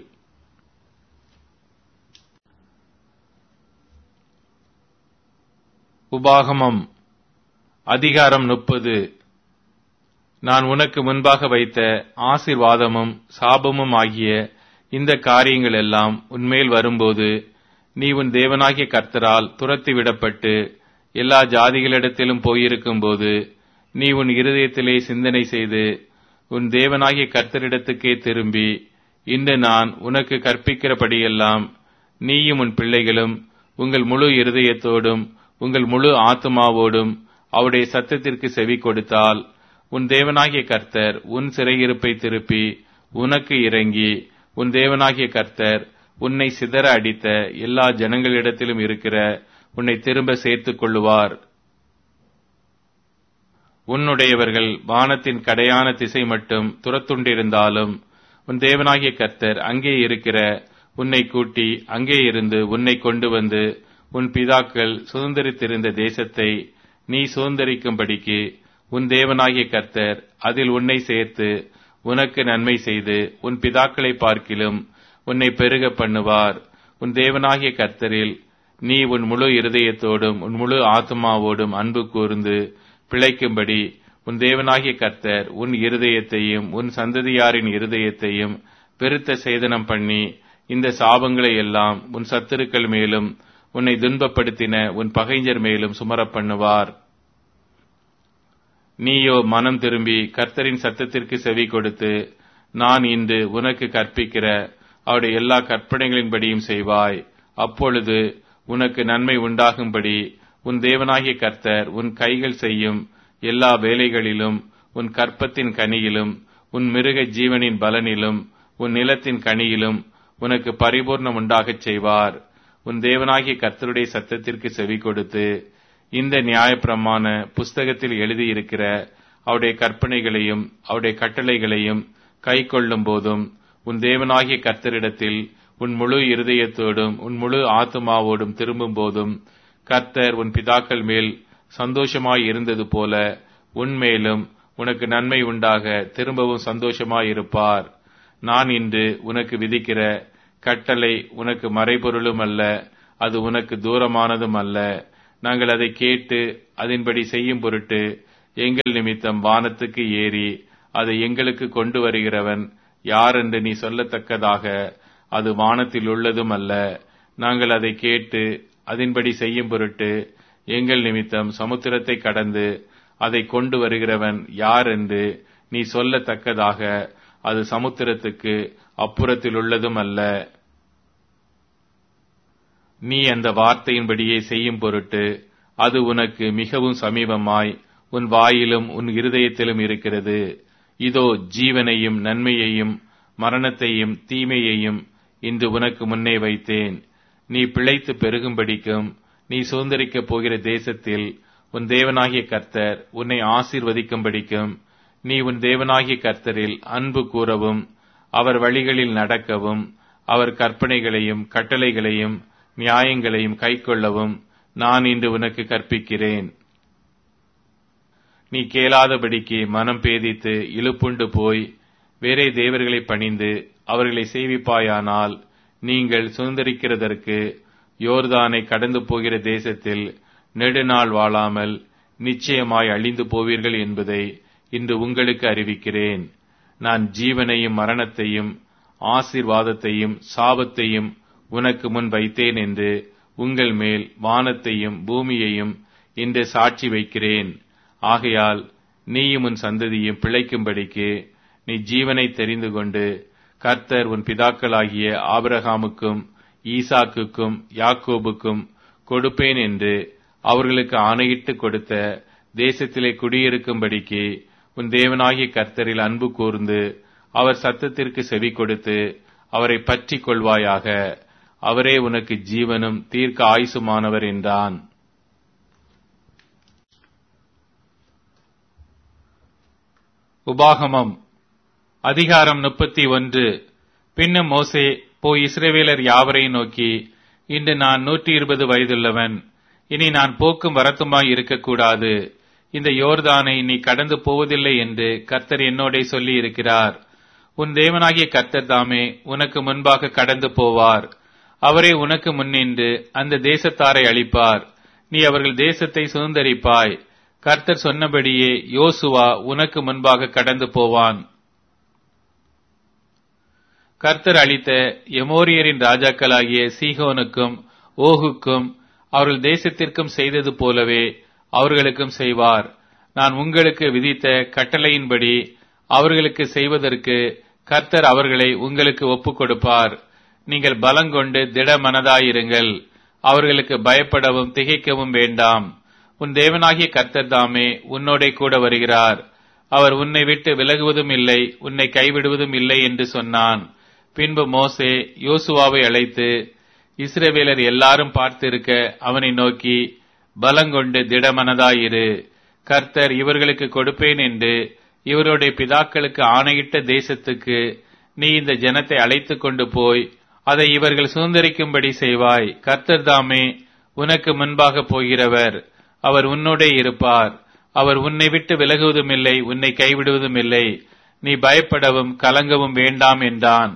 Speaker 1: உபாகமம் அதிகாரம் முப்பது நான் உனக்கு முன்பாக வைத்த ஆசிர்வாதமும் சாபமும் ஆகிய இந்த காரியங்கள் எல்லாம் உன்மேல் வரும்போது நீ உன் தேவனாகிய கர்த்தரால் துரத்தி விடப்பட்டு எல்லா ஜாதிகளிடத்திலும் போயிருக்கும் போது நீ உன் இருதயத்திலே சிந்தனை செய்து உன் தேவனாகிய கர்த்தரிடத்துக்கே திரும்பி இன்று நான் உனக்கு கற்பிக்கிறபடியெல்லாம் நீயும் உன் பிள்ளைகளும் உங்கள் முழு இருதயத்தோடும் உங்கள் முழு ஆத்மாவோடும் அவருடைய சத்தத்திற்கு செவி கொடுத்தால் உன் தேவனாகிய கர்த்தர் உன் சிறையிருப்பை திருப்பி உனக்கு இறங்கி உன் தேவனாகிய கர்த்தர் உன்னை சிதற அடித்த எல்லா ஜனங்களிடத்திலும் இருக்கிற உன்னை திரும்ப சேர்த்துக் கொள்ளுவார் உன்னுடையவர்கள் வானத்தின் கடையான திசை மட்டும் துரத்துண்டிருந்தாலும் உன் தேவனாகிய கர்த்தர் அங்கே இருக்கிற உன்னை கூட்டி அங்கே இருந்து உன்னை கொண்டு வந்து உன் பிதாக்கள் சுதந்திரித்திருந்த தேசத்தை நீ சுதந்திரிக்கும்படிக்கு உன் தேவனாகிய கர்த்தர் அதில் உன்னை சேர்த்து உனக்கு நன்மை செய்து உன் பிதாக்களை பார்க்கிலும் உன்னை பெருக பண்ணுவார் உன் தேவனாகிய கர்த்தரில் நீ உன் முழு இருதயத்தோடும் உன் முழு ஆத்மாவோடும் அன்பு கூர்ந்து பிழைக்கும்படி உன் தேவனாகிய கர்த்தர் உன் இருதயத்தையும் உன் சந்ததியாரின் இருதயத்தையும் பெருத்த சேதனம் பண்ணி இந்த சாபங்களை எல்லாம் உன் சத்துருக்கள் மேலும் உன்னை துன்பப்படுத்தின உன் பகைஞர் மேலும் சுமரப் பண்ணுவார் நீயோ மனம் திரும்பி கர்த்தரின் சத்தத்திற்கு செவி கொடுத்து நான் இன்று உனக்கு கற்பிக்கிற அவருடைய எல்லா கற்பனைகளின்படியும் செய்வாய் அப்பொழுது உனக்கு நன்மை உண்டாகும்படி உன் தேவனாகிய கர்த்தர் உன் கைகள் செய்யும் எல்லா வேலைகளிலும் உன் கற்பத்தின் கனியிலும் உன் மிருக ஜீவனின் பலனிலும் உன் நிலத்தின் கனியிலும் உனக்கு பரிபூர்ணம் உண்டாகச் செய்வார் உன் தேவனாகிய கர்த்தருடைய சத்தத்திற்கு செவி கொடுத்து இந்த நியாயப்பிரமாண புஸ்தகத்தில் எழுதியிருக்கிற அவருடைய கற்பனைகளையும் அவருடைய கட்டளைகளையும் கை கொள்ளும் போதும் உன் தேவனாகிய கர்த்தரிடத்தில் உன் முழு இருதயத்தோடும் உன் முழு ஆத்மாவோடும் திரும்பும் போதும் கர்த்தர் உன் பிதாக்கள் மேல் சந்தோஷமாய் இருந்தது போல உன்மேலும் உனக்கு நன்மை உண்டாக திரும்பவும் சந்தோஷமாய் இருப்பார் நான் இன்று உனக்கு விதிக்கிற கட்டளை உனக்கு மறைபொருளும் அல்ல அது உனக்கு தூரமானதும் அல்ல நாங்கள் அதை கேட்டு அதன்படி செய்யும் பொருட்டு எங்கள் நிமித்தம் வானத்துக்கு ஏறி அதை எங்களுக்கு கொண்டு வருகிறவன் யார் என்று நீ சொல்லத்தக்கதாக அது வானத்தில் உள்ளதும் அல்ல நாங்கள் அதை கேட்டு அதன்படி செய்யும் பொருட்டு எங்கள் நிமித்தம் சமுத்திரத்தை கடந்து அதை கொண்டு வருகிறவன் யார் என்று நீ சொல்லத்தக்கதாக அது சமுத்திரத்துக்கு அப்புறத்தில் உள்ளதும் அல்ல நீ அந்த வார்த்தையின்படியே செய்யும் பொருட்டு அது உனக்கு மிகவும் சமீபமாய் உன் வாயிலும் உன் இருதயத்திலும் இருக்கிறது இதோ ஜீவனையும் நன்மையையும் மரணத்தையும் தீமையையும் இன்று உனக்கு முன்னே வைத்தேன் நீ பிழைத்து பெருகும்படிக்கும் நீ சுதந்திரிக்கப் போகிற தேசத்தில் உன் தேவனாகிய கர்த்தர் உன்னை ஆசீர்வதிக்கும்படிக்கும் நீ உன் தேவனாகிய கர்த்தரில் அன்பு கூறவும் அவர் வழிகளில் நடக்கவும் அவர் கற்பனைகளையும் கட்டளைகளையும் நியாயங்களையும் கைக்கொள்ளவும் நான் இன்று உனக்கு கற்பிக்கிறேன் நீ கேளாதபடிக்கு மனம் பேதித்து இழுப்புண்டு போய் வேறே தேவர்களை பணிந்து அவர்களை சேவிப்பாயானால் நீங்கள் சுதந்திரிக்கிறதற்கு யோர்தானை கடந்து போகிற தேசத்தில் நெடுநாள் வாழாமல் நிச்சயமாய் அழிந்து போவீர்கள் என்பதை இன்று உங்களுக்கு அறிவிக்கிறேன் நான் ஜீவனையும் மரணத்தையும் ஆசீர்வாதத்தையும் சாபத்தையும் உனக்கு முன் வைத்தேன் என்று உங்கள் மேல் வானத்தையும் பூமியையும் இன்று சாட்சி வைக்கிறேன் ஆகையால் நீயும் உன் சந்ததியும் பிழைக்கும்படிக்கு நீ ஜீவனை தெரிந்து கொண்டு கர்த்தர் உன் பிதாக்களாகிய ஆபிரகாமுக்கும் ஈசாக்குக்கும் யாக்கோபுக்கும் கொடுப்பேன் என்று அவர்களுக்கு ஆணையிட்டு கொடுத்த தேசத்திலே குடியிருக்கும்படிக்கு உன் தேவனாகிய கர்த்தரில் அன்பு கூர்ந்து அவர் சத்தத்திற்கு செவி கொடுத்து அவரை பற்றி கொள்வாயாக அவரே உனக்கு ஜீவனும் தீர்க்க ஆயுசுமானவர் என்றான் உபாகமம் அதிகாரம் முப்பத்தி ஒன்று பின்னும் மோசே போய் இஸ்ரவேலர் யாவரையும் நோக்கி இன்று நான் நூற்றி இருபது வயதுள்ளவன் இனி நான் போக்கும் வரத்துமாய் இருக்கக்கூடாது இந்த யோர்தானை நீ கடந்து போவதில்லை என்று கர்த்தர் என்னோடே சொல்லி இருக்கிறார் உன் தேவனாகிய கர்த்தர் தாமே உனக்கு முன்பாக கடந்து போவார் அவரே உனக்கு முன்னின்று அந்த தேசத்தாரை அளிப்பார் நீ அவர்கள் தேசத்தை சுதந்தரிப்பாய் கர்த்தர் சொன்னபடியே யோசுவா உனக்கு முன்பாக கடந்து போவான் கர்த்தர் அளித்த எமோரியரின் ராஜாக்களாகிய சீகோனுக்கும் ஓகுக்கும் அவர்கள் தேசத்திற்கும் செய்தது போலவே அவர்களுக்கும் செய்வார் நான் உங்களுக்கு விதித்த கட்டளையின்படி அவர்களுக்கு செய்வதற்கு கர்த்தர் அவர்களை உங்களுக்கு ஒப்புக் கொடுப்பார் நீங்கள் பலங்கொண்டு திடமனதாயிருங்கள் அவர்களுக்கு பயப்படவும் திகைக்கவும் வேண்டாம் உன் தேவனாகிய கர்த்தர் தாமே உன்னோடே கூட வருகிறார் அவர் உன்னை விட்டு விலகுவதும் இல்லை உன்னை கைவிடுவதும் இல்லை என்று சொன்னான் பின்பு மோசே யோசுவாவை அழைத்து இஸ்ரவேலர் எல்லாரும் பார்த்திருக்க அவனை நோக்கி பலங்கொண்டு திடமனதாயிரு கர்த்தர் இவர்களுக்கு கொடுப்பேன் என்று இவருடைய பிதாக்களுக்கு ஆணையிட்ட தேசத்துக்கு நீ இந்த ஜனத்தை அழைத்துக் கொண்டு போய் அதை இவர்கள் சுதந்திரிக்கும்படி செய்வாய் கர்த்தர் தாமே உனக்கு முன்பாக போகிறவர் அவர் உன்னோடே இருப்பார் அவர் உன்னை விட்டு விலகுவதும் இல்லை உன்னை கைவிடுவதும் இல்லை நீ பயப்படவும் கலங்கவும் வேண்டாம் என்றான்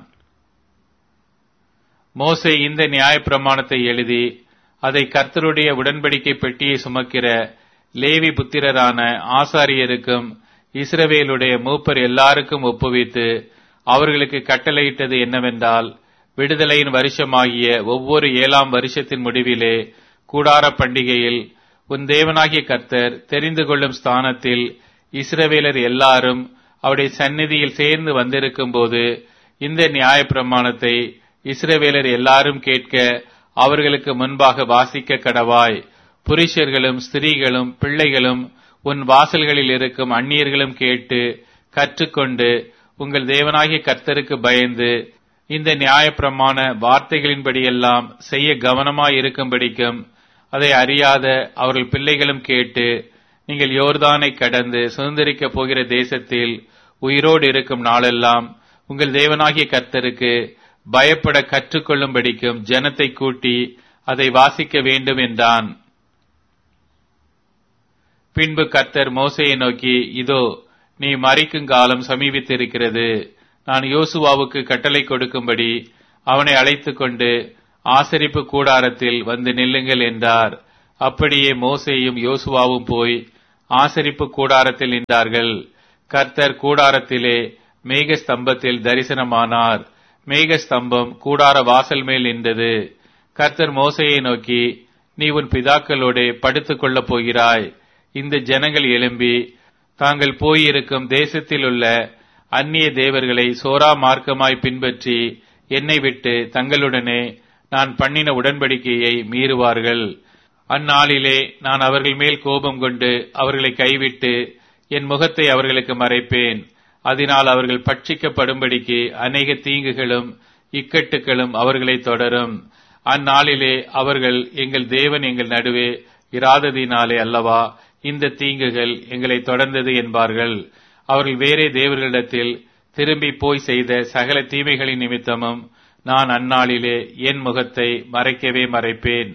Speaker 1: மோசே இந்த நியாயப்பிரமாணத்தை எழுதி அதை கர்த்தருடைய உடன்படிக்கை பெட்டியை சுமக்கிற லேவி புத்திரரான ஆசாரியருக்கும் இஸ்ரவேலுடைய மூப்பர் எல்லாருக்கும் ஒப்புவித்து அவர்களுக்கு கட்டளையிட்டது என்னவென்றால் விடுதலையின் வருஷமாகிய ஒவ்வொரு ஏழாம் வருஷத்தின் முடிவிலே கூடார பண்டிகையில் உன் தேவனாகிய கர்த்தர் தெரிந்து கொள்ளும் ஸ்தானத்தில் இஸ்ரவேலர் எல்லாரும் அவருடைய சந்நிதியில் சேர்ந்து வந்திருக்கும் போது இந்த நியாயப்பிரமாணத்தை இஸ்ரவேலர் எல்லாரும் கேட்க அவர்களுக்கு முன்பாக வாசிக்க கடவாய் புருஷர்களும் ஸ்திரீகளும் பிள்ளைகளும் உன் வாசல்களில் இருக்கும் அந்நியர்களும் கேட்டு கற்றுக்கொண்டு உங்கள் தேவனாகிய கர்த்தருக்கு பயந்து இந்த நியாயப்பிரமாண வார்த்தைகளின்படியெல்லாம் செய்ய கவனமாய் இருக்கும்படிக்கும் அதை அறியாத அவர்கள் பிள்ளைகளும் கேட்டு நீங்கள் யோர்தானை கடந்து சுதந்திரிக்கப் போகிற தேசத்தில் உயிரோடு இருக்கும் நாளெல்லாம் உங்கள் தேவனாகிய கர்த்தருக்கு பயப்பட கற்றுக்கொள்ளும்படிக்கும் ஜனத்தை கூட்டி அதை வாசிக்க வேண்டும் என்றான் பின்பு கர்த்தர் மோசையை நோக்கி இதோ நீ மறிக்கும் காலம் சமீபித்திருக்கிறது நான் யோசுவாவுக்கு கட்டளை கொடுக்கும்படி அவனை அழைத்துக் கொண்டு ஆசரிப்பு கூடாரத்தில் வந்து நில்லுங்கள் என்றார் அப்படியே மோசேயும் யோசுவாவும் போய் ஆசரிப்பு கூடாரத்தில் நின்றார்கள் கர்த்தர் கூடாரத்திலே மேகஸ்தம்பத்தில் தரிசனமானார் மேகஸ்தம்பம் கூடார வாசல் மேல் நின்றது கர்த்தர் மோசையை நோக்கி நீ உன் பிதாக்களோடே படுத்துக் கொள்ளப் போகிறாய் இந்த ஜனங்கள் எழும்பி தாங்கள் போயிருக்கும் தேசத்தில் உள்ள அந்நிய தேவர்களை சோரா மார்க்கமாய் பின்பற்றி என்னை விட்டு தங்களுடனே நான் பண்ணின உடன்படிக்கையை மீறுவார்கள் அந்நாளிலே நான் அவர்கள் மேல் கோபம் கொண்டு அவர்களை கைவிட்டு என் முகத்தை அவர்களுக்கு மறைப்பேன் அதனால் அவர்கள் பட்சிக்கப்படும்படிக்கு அநேக தீங்குகளும் இக்கட்டுகளும் அவர்களை தொடரும் அந்நாளிலே அவர்கள் எங்கள் தேவன் எங்கள் நடுவே இராததினாலே அல்லவா இந்த தீங்குகள் எங்களை தொடர்ந்தது என்பார்கள் அவர்கள் வேறே தேவர்களிடத்தில் திரும்பி போய் செய்த சகல தீமைகளின் நிமித்தமும் நான் அந்நாளிலே என் முகத்தை மறைக்கவே மறைப்பேன்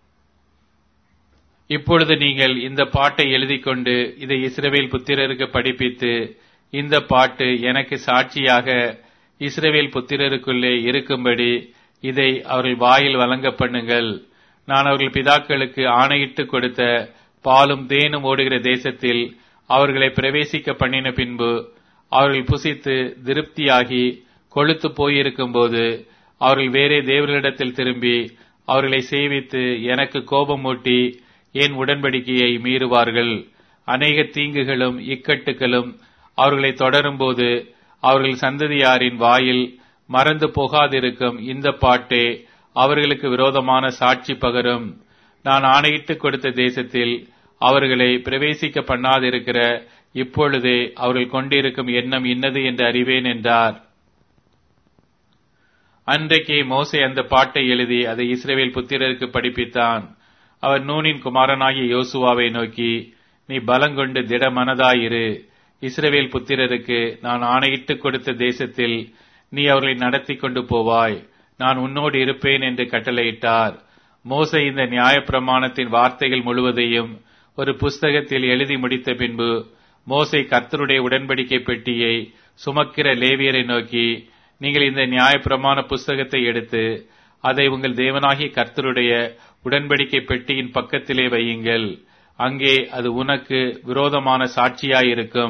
Speaker 1: இப்பொழுது நீங்கள் இந்த பாட்டை எழுதிக் கொண்டு இதை இஸ்ரவேல் புத்திரருக்கு படிப்பித்து இந்த பாட்டு எனக்கு சாட்சியாக இஸ்ரவேல் புத்திரருக்குள்ளே இருக்கும்படி இதை அவர்கள் வாயில் வழங்க பண்ணுங்கள் நான் அவர்கள் பிதாக்களுக்கு ஆணையிட்டு கொடுத்த பாலும் தேனும் ஓடுகிற தேசத்தில் அவர்களை பிரவேசிக்க பண்ணின பின்பு அவர்கள் புசித்து திருப்தியாகி கொழுத்து போயிருக்கும் போது அவர்கள் வேறே தேவர்களிடத்தில் திரும்பி அவர்களை சேவித்து எனக்கு கோபமூட்டி என் உடன்படிக்கையை மீறுவார்கள் அநேக தீங்குகளும் இக்கட்டுகளும் அவர்களை தொடரும்போது அவர்கள் சந்ததியாரின் வாயில் மறந்து போகாதிருக்கும் இந்த பாட்டே அவர்களுக்கு விரோதமான சாட்சி பகரும் நான் ஆணையிட்டு கொடுத்த தேசத்தில் அவர்களை பிரவேசிக்க பண்ணாதிருக்கிற இப்பொழுதே அவர்கள் கொண்டிருக்கும் எண்ணம் இன்னது என்று அறிவேன் என்றார் அன்றைக்கே மோசே அந்த பாட்டை எழுதி அதை இஸ்ரேவேல் புத்திரருக்கு படிப்பித்தான் அவர் நூனின் குமாரனாகிய யோசுவாவை நோக்கி நீ பலங்கொண்டு திட மனதாயிரு இஸ்ரவேல் புத்திரருக்கு நான் ஆணையிட்டு கொடுத்த தேசத்தில் நீ அவர்களை நடத்தி கொண்டு போவாய் நான் உன்னோடு இருப்பேன் என்று கட்டளையிட்டார் மோசை இந்த நியாயப்பிரமாணத்தின் வார்த்தைகள் முழுவதையும் ஒரு புஸ்தகத்தில் எழுதி முடித்த பின்பு மோசை கர்த்தருடைய உடன்படிக்கை பெட்டியை சுமக்கிற லேவியரை நோக்கி நீங்கள் இந்த நியாயப்பிரமாண புஸ்தகத்தை எடுத்து அதை உங்கள் தேவனாகிய கர்த்தருடைய உடன்படிக்கை பெட்டியின் பக்கத்திலே வையுங்கள் அங்கே அது உனக்கு விரோதமான சாட்சியாயிருக்கும்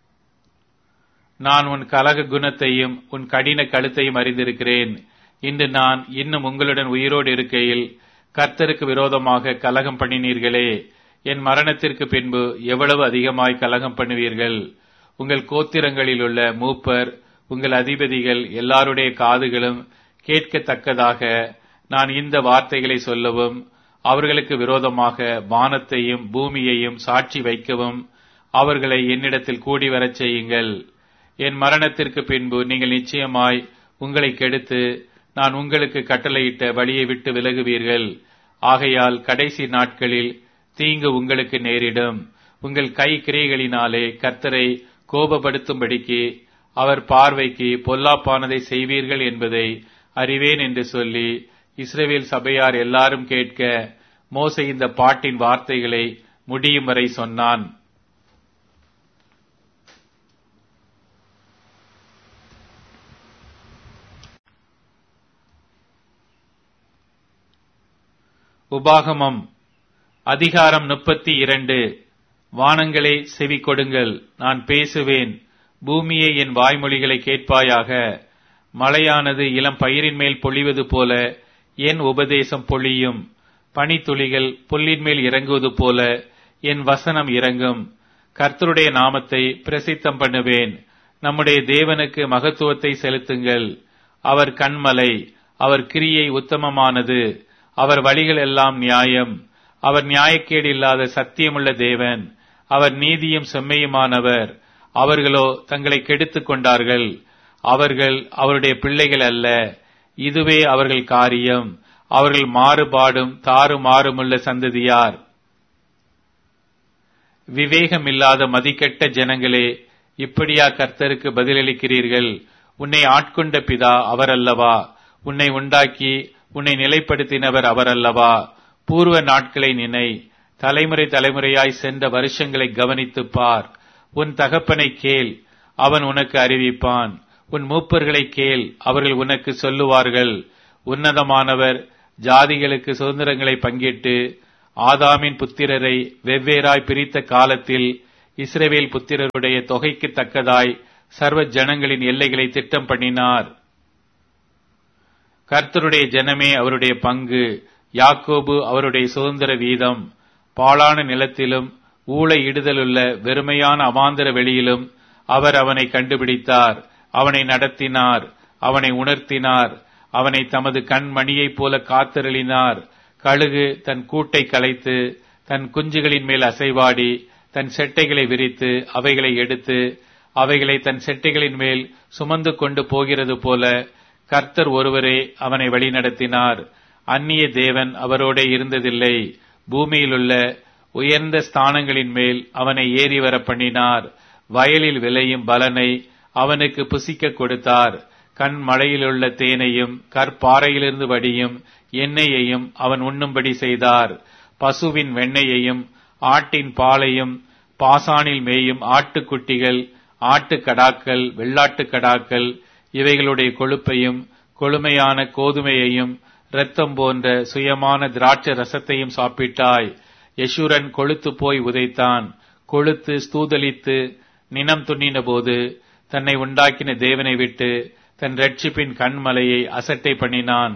Speaker 1: நான் உன் கலக குணத்தையும் உன் கடின கழுத்தையும் அறிந்திருக்கிறேன் இன்று நான் இன்னும் உங்களுடன் உயிரோடு இருக்கையில் கர்த்தருக்கு விரோதமாக கலகம் பண்ணினீர்களே என் மரணத்திற்கு பின்பு எவ்வளவு அதிகமாய் கலகம் பண்ணுவீர்கள் உங்கள் கோத்திரங்களில் உள்ள மூப்பர் உங்கள் அதிபதிகள் எல்லாருடைய காதுகளும் கேட்கத்தக்கதாக நான் இந்த வார்த்தைகளை சொல்லவும் அவர்களுக்கு விரோதமாக வானத்தையும் பூமியையும் சாட்சி வைக்கவும் அவர்களை என்னிடத்தில் கூடி வரச் செய்யுங்கள் என் மரணத்திற்கு பின்பு நீங்கள் நிச்சயமாய் உங்களை கெடுத்து நான் உங்களுக்கு கட்டளையிட்ட வழியை விட்டு விலகுவீர்கள் ஆகையால் கடைசி நாட்களில் தீங்கு உங்களுக்கு நேரிடும் உங்கள் கை கிரியைகளினாலே கர்த்தரை கோபப்படுத்தும்படிக்கு அவர் பார்வைக்கு பொல்லாப்பானதை செய்வீர்கள் என்பதை அறிவேன் என்று சொல்லி இஸ்ரேவேல் சபையார் எல்லாரும் கேட்க மோசை இந்த பாட்டின் வார்த்தைகளை முடியும் வரை சொன்னான் உபாகமம் அதிகாரம் முப்பத்தி இரண்டு வானங்களே செவி கொடுங்கள் நான் பேசுவேன் பூமியே என் வாய்மொழிகளை கேட்பாயாக மழையானது இளம் பயிரின் மேல் பொழிவது போல என் உபதேசம் பொழியும் பனித்துளிகள் புல்லின் மேல் இறங்குவது போல என் வசனம் இறங்கும் கர்த்தருடைய நாமத்தை பிரசித்தம் பண்ணுவேன் நம்முடைய தேவனுக்கு மகத்துவத்தை செலுத்துங்கள் அவர் கண்மலை அவர் கிரியை உத்தமமானது அவர் வழிகள் எல்லாம் நியாயம் அவர் நியாயக்கேடு இல்லாத சத்தியமுள்ள தேவன் அவர் நீதியும் செம்மையுமானவர் அவர்களோ தங்களை கெடுத்துக் கொண்டார்கள் அவர்கள் அவருடைய பிள்ளைகள் அல்ல இதுவே அவர்கள் காரியம் அவர்கள் மாறுபாடும் தாறுமாறுமுள்ள சந்ததியார் விவேகமில்லாத மதிக்கெட்ட ஜனங்களே இப்படியா கர்த்தருக்கு பதிலளிக்கிறீர்கள் உன்னை ஆட்கொண்ட பிதா அவரல்லவா உன்னை உண்டாக்கி உன்னை நிலைப்படுத்தினவர் அவரல்லவா பூர்வ நாட்களை நினை தலைமுறை தலைமுறையாய் சென்ற வருஷங்களை கவனித்துப் பார் உன் தகப்பனை கேள் அவன் உனக்கு அறிவிப்பான் உன் மூப்பர்களை கேள் அவர்கள் உனக்கு சொல்லுவார்கள் உன்னதமானவர் ஜாதிகளுக்கு சுதந்திரங்களை பங்கிட்டு ஆதாமின் புத்திரரை வெவ்வேறாய் பிரித்த காலத்தில் இஸ்ரவேல் புத்திரருடைய தொகைக்கு தக்கதாய் சர்வ ஜனங்களின் எல்லைகளை திட்டம் பண்ணினார் கர்த்தருடைய ஜனமே அவருடைய பங்கு யாக்கோபு அவருடைய சுதந்திர வீதம் பாழான நிலத்திலும் ஊழ இடுதலுள்ள வெறுமையான அவாந்தர வெளியிலும் அவர் அவனை கண்டுபிடித்தார் அவனை நடத்தினார் அவனை உணர்த்தினார் அவனை தமது கண்மணியைப் போல காத்தருளினார் கழுகு தன் கூட்டை கலைத்து தன் குஞ்சுகளின் மேல் அசைவாடி தன் செட்டைகளை விரித்து அவைகளை எடுத்து அவைகளை தன் செட்டைகளின் மேல் சுமந்து கொண்டு போகிறது போல கர்த்தர் ஒருவரே அவனை வழிநடத்தினார் அந்நிய தேவன் அவரோடே இருந்ததில்லை பூமியிலுள்ள உயர்ந்த ஸ்தானங்களின் மேல் அவனை ஏறி வர பண்ணினார் வயலில் விளையும் பலனை அவனுக்கு புசிக்க கொடுத்தார் கண் மழையிலுள்ள தேனையும் கற்பாறையிலிருந்து வடியும் எண்ணெயையும் அவன் உண்ணும்படி செய்தார் பசுவின் வெண்ணெயையும் ஆட்டின் பாலையும் பாசானில் மேயும் ஆட்டுக்குட்டிகள் ஆட்டுக்கடாக்கள் வெள்ளாட்டுக்கடாக்கள் இவைகளுடைய கொழுப்பையும் கொழுமையான கோதுமையையும் இரத்தம் போன்ற சுயமான திராட்சை ரசத்தையும் சாப்பிட்டாய் யசூரன் கொழுத்து போய் உதைத்தான் கொழுத்து ஸ்தூதலித்து நினம் துண்ணின போது தன்னை உண்டாக்கின தேவனை விட்டு தன் ரட்சிப்பின் கண்மலையை அசட்டை பண்ணினான்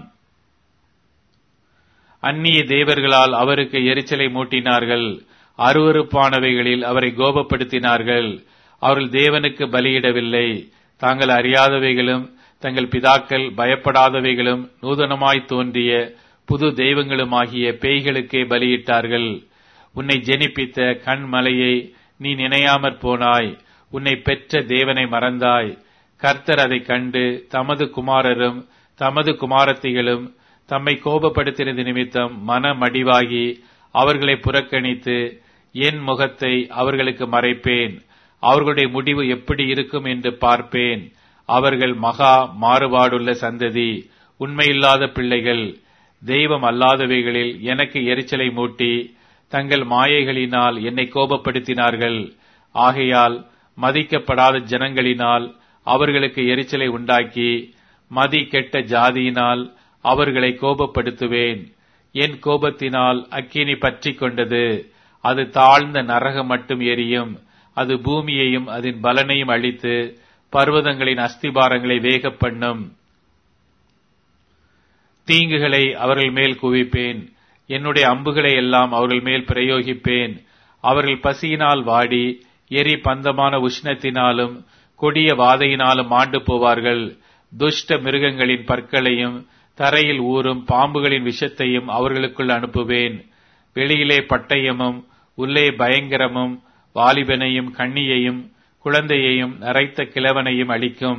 Speaker 1: அந்நிய தேவர்களால் அவருக்கு எரிச்சலை மூட்டினார்கள் அருவறுப்பானவைகளில் அவரை கோபப்படுத்தினார்கள் அவர்கள் தேவனுக்கு பலியிடவில்லை தாங்கள் அறியாதவைகளும் தங்கள் பிதாக்கள் பயப்படாதவைகளும் நூதனமாய் தோன்றிய புது தெய்வங்களுமாகிய பேய்களுக்கே பலியிட்டார்கள் உன்னை ஜெனிப்பித்த கண்மலையை நீ நினையாமற் போனாய் உன்னை பெற்ற தேவனை மறந்தாய் கர்த்தர் அதைக் கண்டு தமது குமாரரும் தமது குமாரத்திகளும் தம்மை கோபப்படுத்தினது நிமித்தம் மனமடிவாகி அவர்களை புறக்கணித்து என் முகத்தை அவர்களுக்கு மறைப்பேன் அவர்களுடைய முடிவு எப்படி இருக்கும் என்று பார்ப்பேன் அவர்கள் மகா மாறுபாடுள்ள சந்ததி உண்மையில்லாத பிள்ளைகள் தெய்வம் அல்லாதவைகளில் எனக்கு எரிச்சலை மூட்டி தங்கள் மாயைகளினால் என்னை கோபப்படுத்தினார்கள் ஆகையால் மதிக்கப்படாத ஜனங்களினால் அவர்களுக்கு எரிச்சலை உண்டாக்கி மதி கெட்ட ஜாதியினால் அவர்களை கோபப்படுத்துவேன் என் கோபத்தினால் அக்கினி பற்றி கொண்டது அது தாழ்ந்த நரகம் மட்டும் எரியும் அது பூமியையும் அதன் பலனையும் அழித்து பர்வதங்களின் அஸ்திபாரங்களை வேக பண்ணும் தீங்குகளை அவர்கள் மேல் குவிப்பேன் என்னுடைய அம்புகளை எல்லாம் அவர்கள் மேல் பிரயோகிப்பேன் அவர்கள் பசியினால் வாடி எரி பந்தமான உஷ்ணத்தினாலும் கொடிய வாதையினாலும் மாண்டு போவார்கள் துஷ்ட மிருகங்களின் பற்களையும் தரையில் ஊறும் பாம்புகளின் விஷத்தையும் அவர்களுக்குள் அனுப்புவேன் வெளியிலே பட்டயமும் உள்ளே பயங்கரமும் வாலிபனையும் கண்ணியையும் குழந்தையையும் நரைத்த கிழவனையும் அளிக்கும்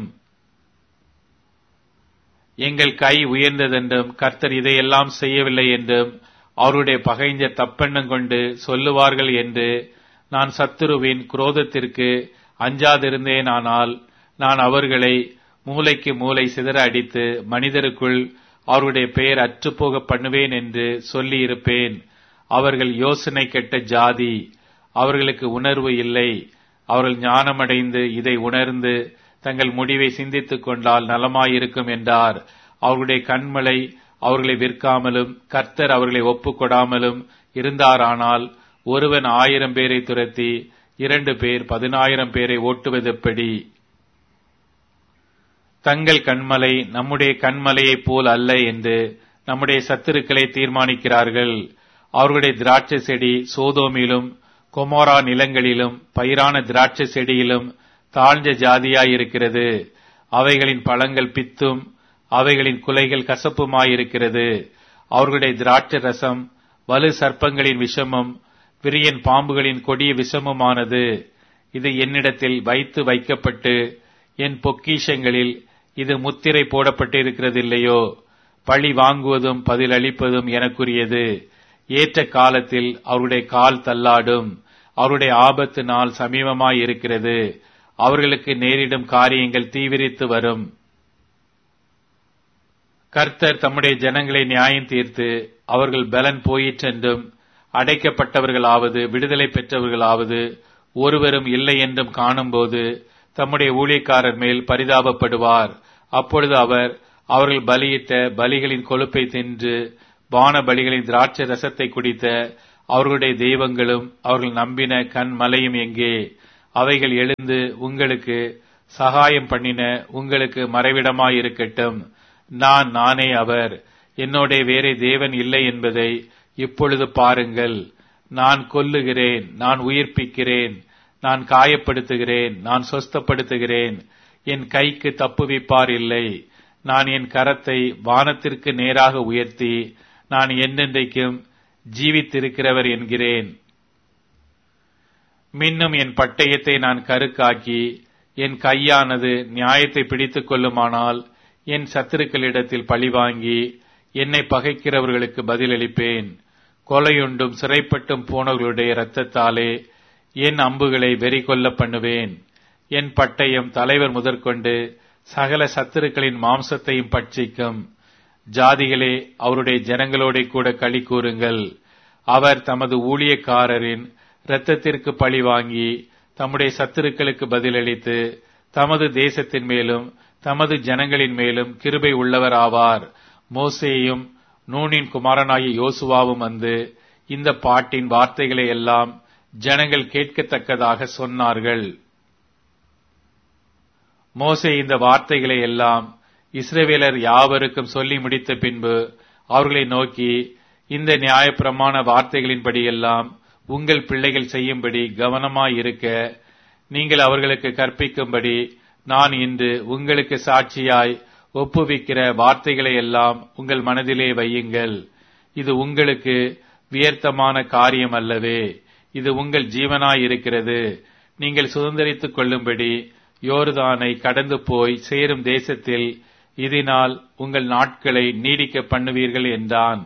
Speaker 1: எங்கள் கை உயர்ந்ததென்றும் கர்த்தர் இதையெல்லாம் செய்யவில்லை என்றும் அவருடைய பகைஞர் தப்பெண்ணம் கொண்டு சொல்லுவார்கள் என்று நான் சத்துருவின் குரோதத்திற்கு அஞ்சாதிருந்தேனானால் நான் அவர்களை மூளைக்கு மூளை சிதற அடித்து மனிதருக்குள் அவருடைய பெயர் அற்றுப்போக பண்ணுவேன் என்று சொல்லியிருப்பேன் அவர்கள் யோசனை கெட்ட ஜாதி அவர்களுக்கு உணர்வு இல்லை அவர்கள் ஞானமடைந்து இதை உணர்ந்து தங்கள் முடிவை சிந்தித்துக் கொண்டால் நலமாயிருக்கும் என்றார் அவர்களுடைய கண்மலை அவர்களை விற்காமலும் கர்த்தர் அவர்களை ஒப்புக்கொடாமலும் இருந்தாரானால் ஒருவன் ஆயிரம் பேரை துரத்தி இரண்டு பேர் பதினாயிரம் பேரை ஓட்டுவதெப்படி தங்கள் கண்மலை நம்முடைய கண்மலையைப் போல் அல்ல என்று நம்முடைய சத்துருக்களை தீர்மானிக்கிறார்கள் அவர்களுடைய திராட்சை செடி சோதோமிலும் கொமோரா நிலங்களிலும் பயிரான திராட்சை செடியிலும் தாழ்ந்த ஜாதியாயிருக்கிறது அவைகளின் பழங்கள் பித்தும் அவைகளின் குலைகள் கசப்புமாயிருக்கிறது அவர்களுடைய திராட்சை ரசம் வலு சர்ப்பங்களின் விஷமும் விரியன் பாம்புகளின் கொடிய விஷமுமானது இது என்னிடத்தில் வைத்து வைக்கப்பட்டு என் பொக்கிஷங்களில் இது முத்திரை போடப்பட்டிருக்கிறதில்லையோ பழி வாங்குவதும் பதிலளிப்பதும் எனக்குரியது ஏற்ற காலத்தில் அவருடைய கால் தள்ளாடும் அவருடைய ஆபத்து நாள் சமீபமாயிருக்கிறது அவர்களுக்கு நேரிடும் காரியங்கள் தீவிரித்து வரும் கர்த்தர் தம்முடைய ஜனங்களை நியாயம் தீர்த்து அவர்கள் பலன் போயிற்றென்றும் அடைக்கப்பட்டவர்களாவது விடுதலை பெற்றவர்களாவது ஒருவரும் இல்லை என்றும் காணும்போது தம்முடைய ஊழியக்காரர் மேல் பரிதாபப்படுவார் அப்பொழுது அவர் அவர்கள் பலியிட்ட பலிகளின் கொழுப்பை தின்று பான பலிகளின் திராட்சை ரசத்தை குடித்த அவர்களுடைய தெய்வங்களும் அவர்கள் நம்பின கண் மலையும் எங்கே அவைகள் எழுந்து உங்களுக்கு சகாயம் பண்ணின உங்களுக்கு மறைவிடமாயிருக்கட்டும் நான் நானே அவர் என்னோட வேறே தேவன் இல்லை என்பதை இப்பொழுது பாருங்கள் நான் கொல்லுகிறேன் நான் உயிர்ப்பிக்கிறேன் நான் காயப்படுத்துகிறேன் நான் சொஸ்தப்படுத்துகிறேன் என் கைக்கு தப்புவிப்பார் இல்லை நான் என் கரத்தை வானத்திற்கு நேராக உயர்த்தி நான் என்னென்றைக்கும் ஜீவித்திருக்கிறவர் என்கிறேன் மின்னும் என் பட்டயத்தை நான் கருக்காக்கி என் கையானது நியாயத்தை பிடித்துக் கொள்ளுமானால் என் சத்துருக்களிடத்தில் பழிவாங்கி என்னை பகைக்கிறவர்களுக்கு பதிலளிப்பேன் கொலையுண்டும் சிறைப்பட்டும் போனவர்களுடைய இரத்தத்தாலே என் அம்புகளை வெறி கொள்ள பண்ணுவேன் என் பட்டயம் தலைவர் முதற்கொண்டு சகல சத்துருக்களின் மாம்சத்தையும் பட்சிக்கும் ஜாதிகளே அவருடைய ஜனங்களோட கூட களி கூறுங்கள் அவர் தமது ஊழியக்காரரின் இரத்தத்திற்கு பழி வாங்கி தம்முடைய சத்துருக்களுக்கு பதிலளித்து தமது தேசத்தின் மேலும் தமது ஜனங்களின் மேலும் கிருபை உள்ளவர் ஆவார் மோசேயும் நூனின் குமாரனாகிய யோசுவாவும் வந்து இந்த பாட்டின் வார்த்தைகளை எல்லாம் ஜனங்கள் கேட்கத்தக்கதாக சொன்னார்கள் மோசே இந்த வார்த்தைகளை எல்லாம் இஸ்ரவேலர் யாவருக்கும் சொல்லி முடித்த பின்பு அவர்களை நோக்கி இந்த நியாயப்பிரமாண வார்த்தைகளின்படியெல்லாம் உங்கள் பிள்ளைகள் செய்யும்படி கவனமாயிருக்க நீங்கள் அவர்களுக்கு கற்பிக்கும்படி நான் இன்று உங்களுக்கு சாட்சியாய் ஒப்புவிக்கிற வார்த்தைகளை எல்லாம் உங்கள் மனதிலே வையுங்கள் இது உங்களுக்கு வியர்த்தமான காரியம் அல்லவே இது உங்கள் ஜீவனாயிருக்கிறது நீங்கள் சுதந்திரித்துக் கொள்ளும்படி யோர்தானை கடந்து போய் சேரும் தேசத்தில் இதனால் உங்கள் நாட்களை நீடிக்க பண்ணுவீர்கள் என்றான்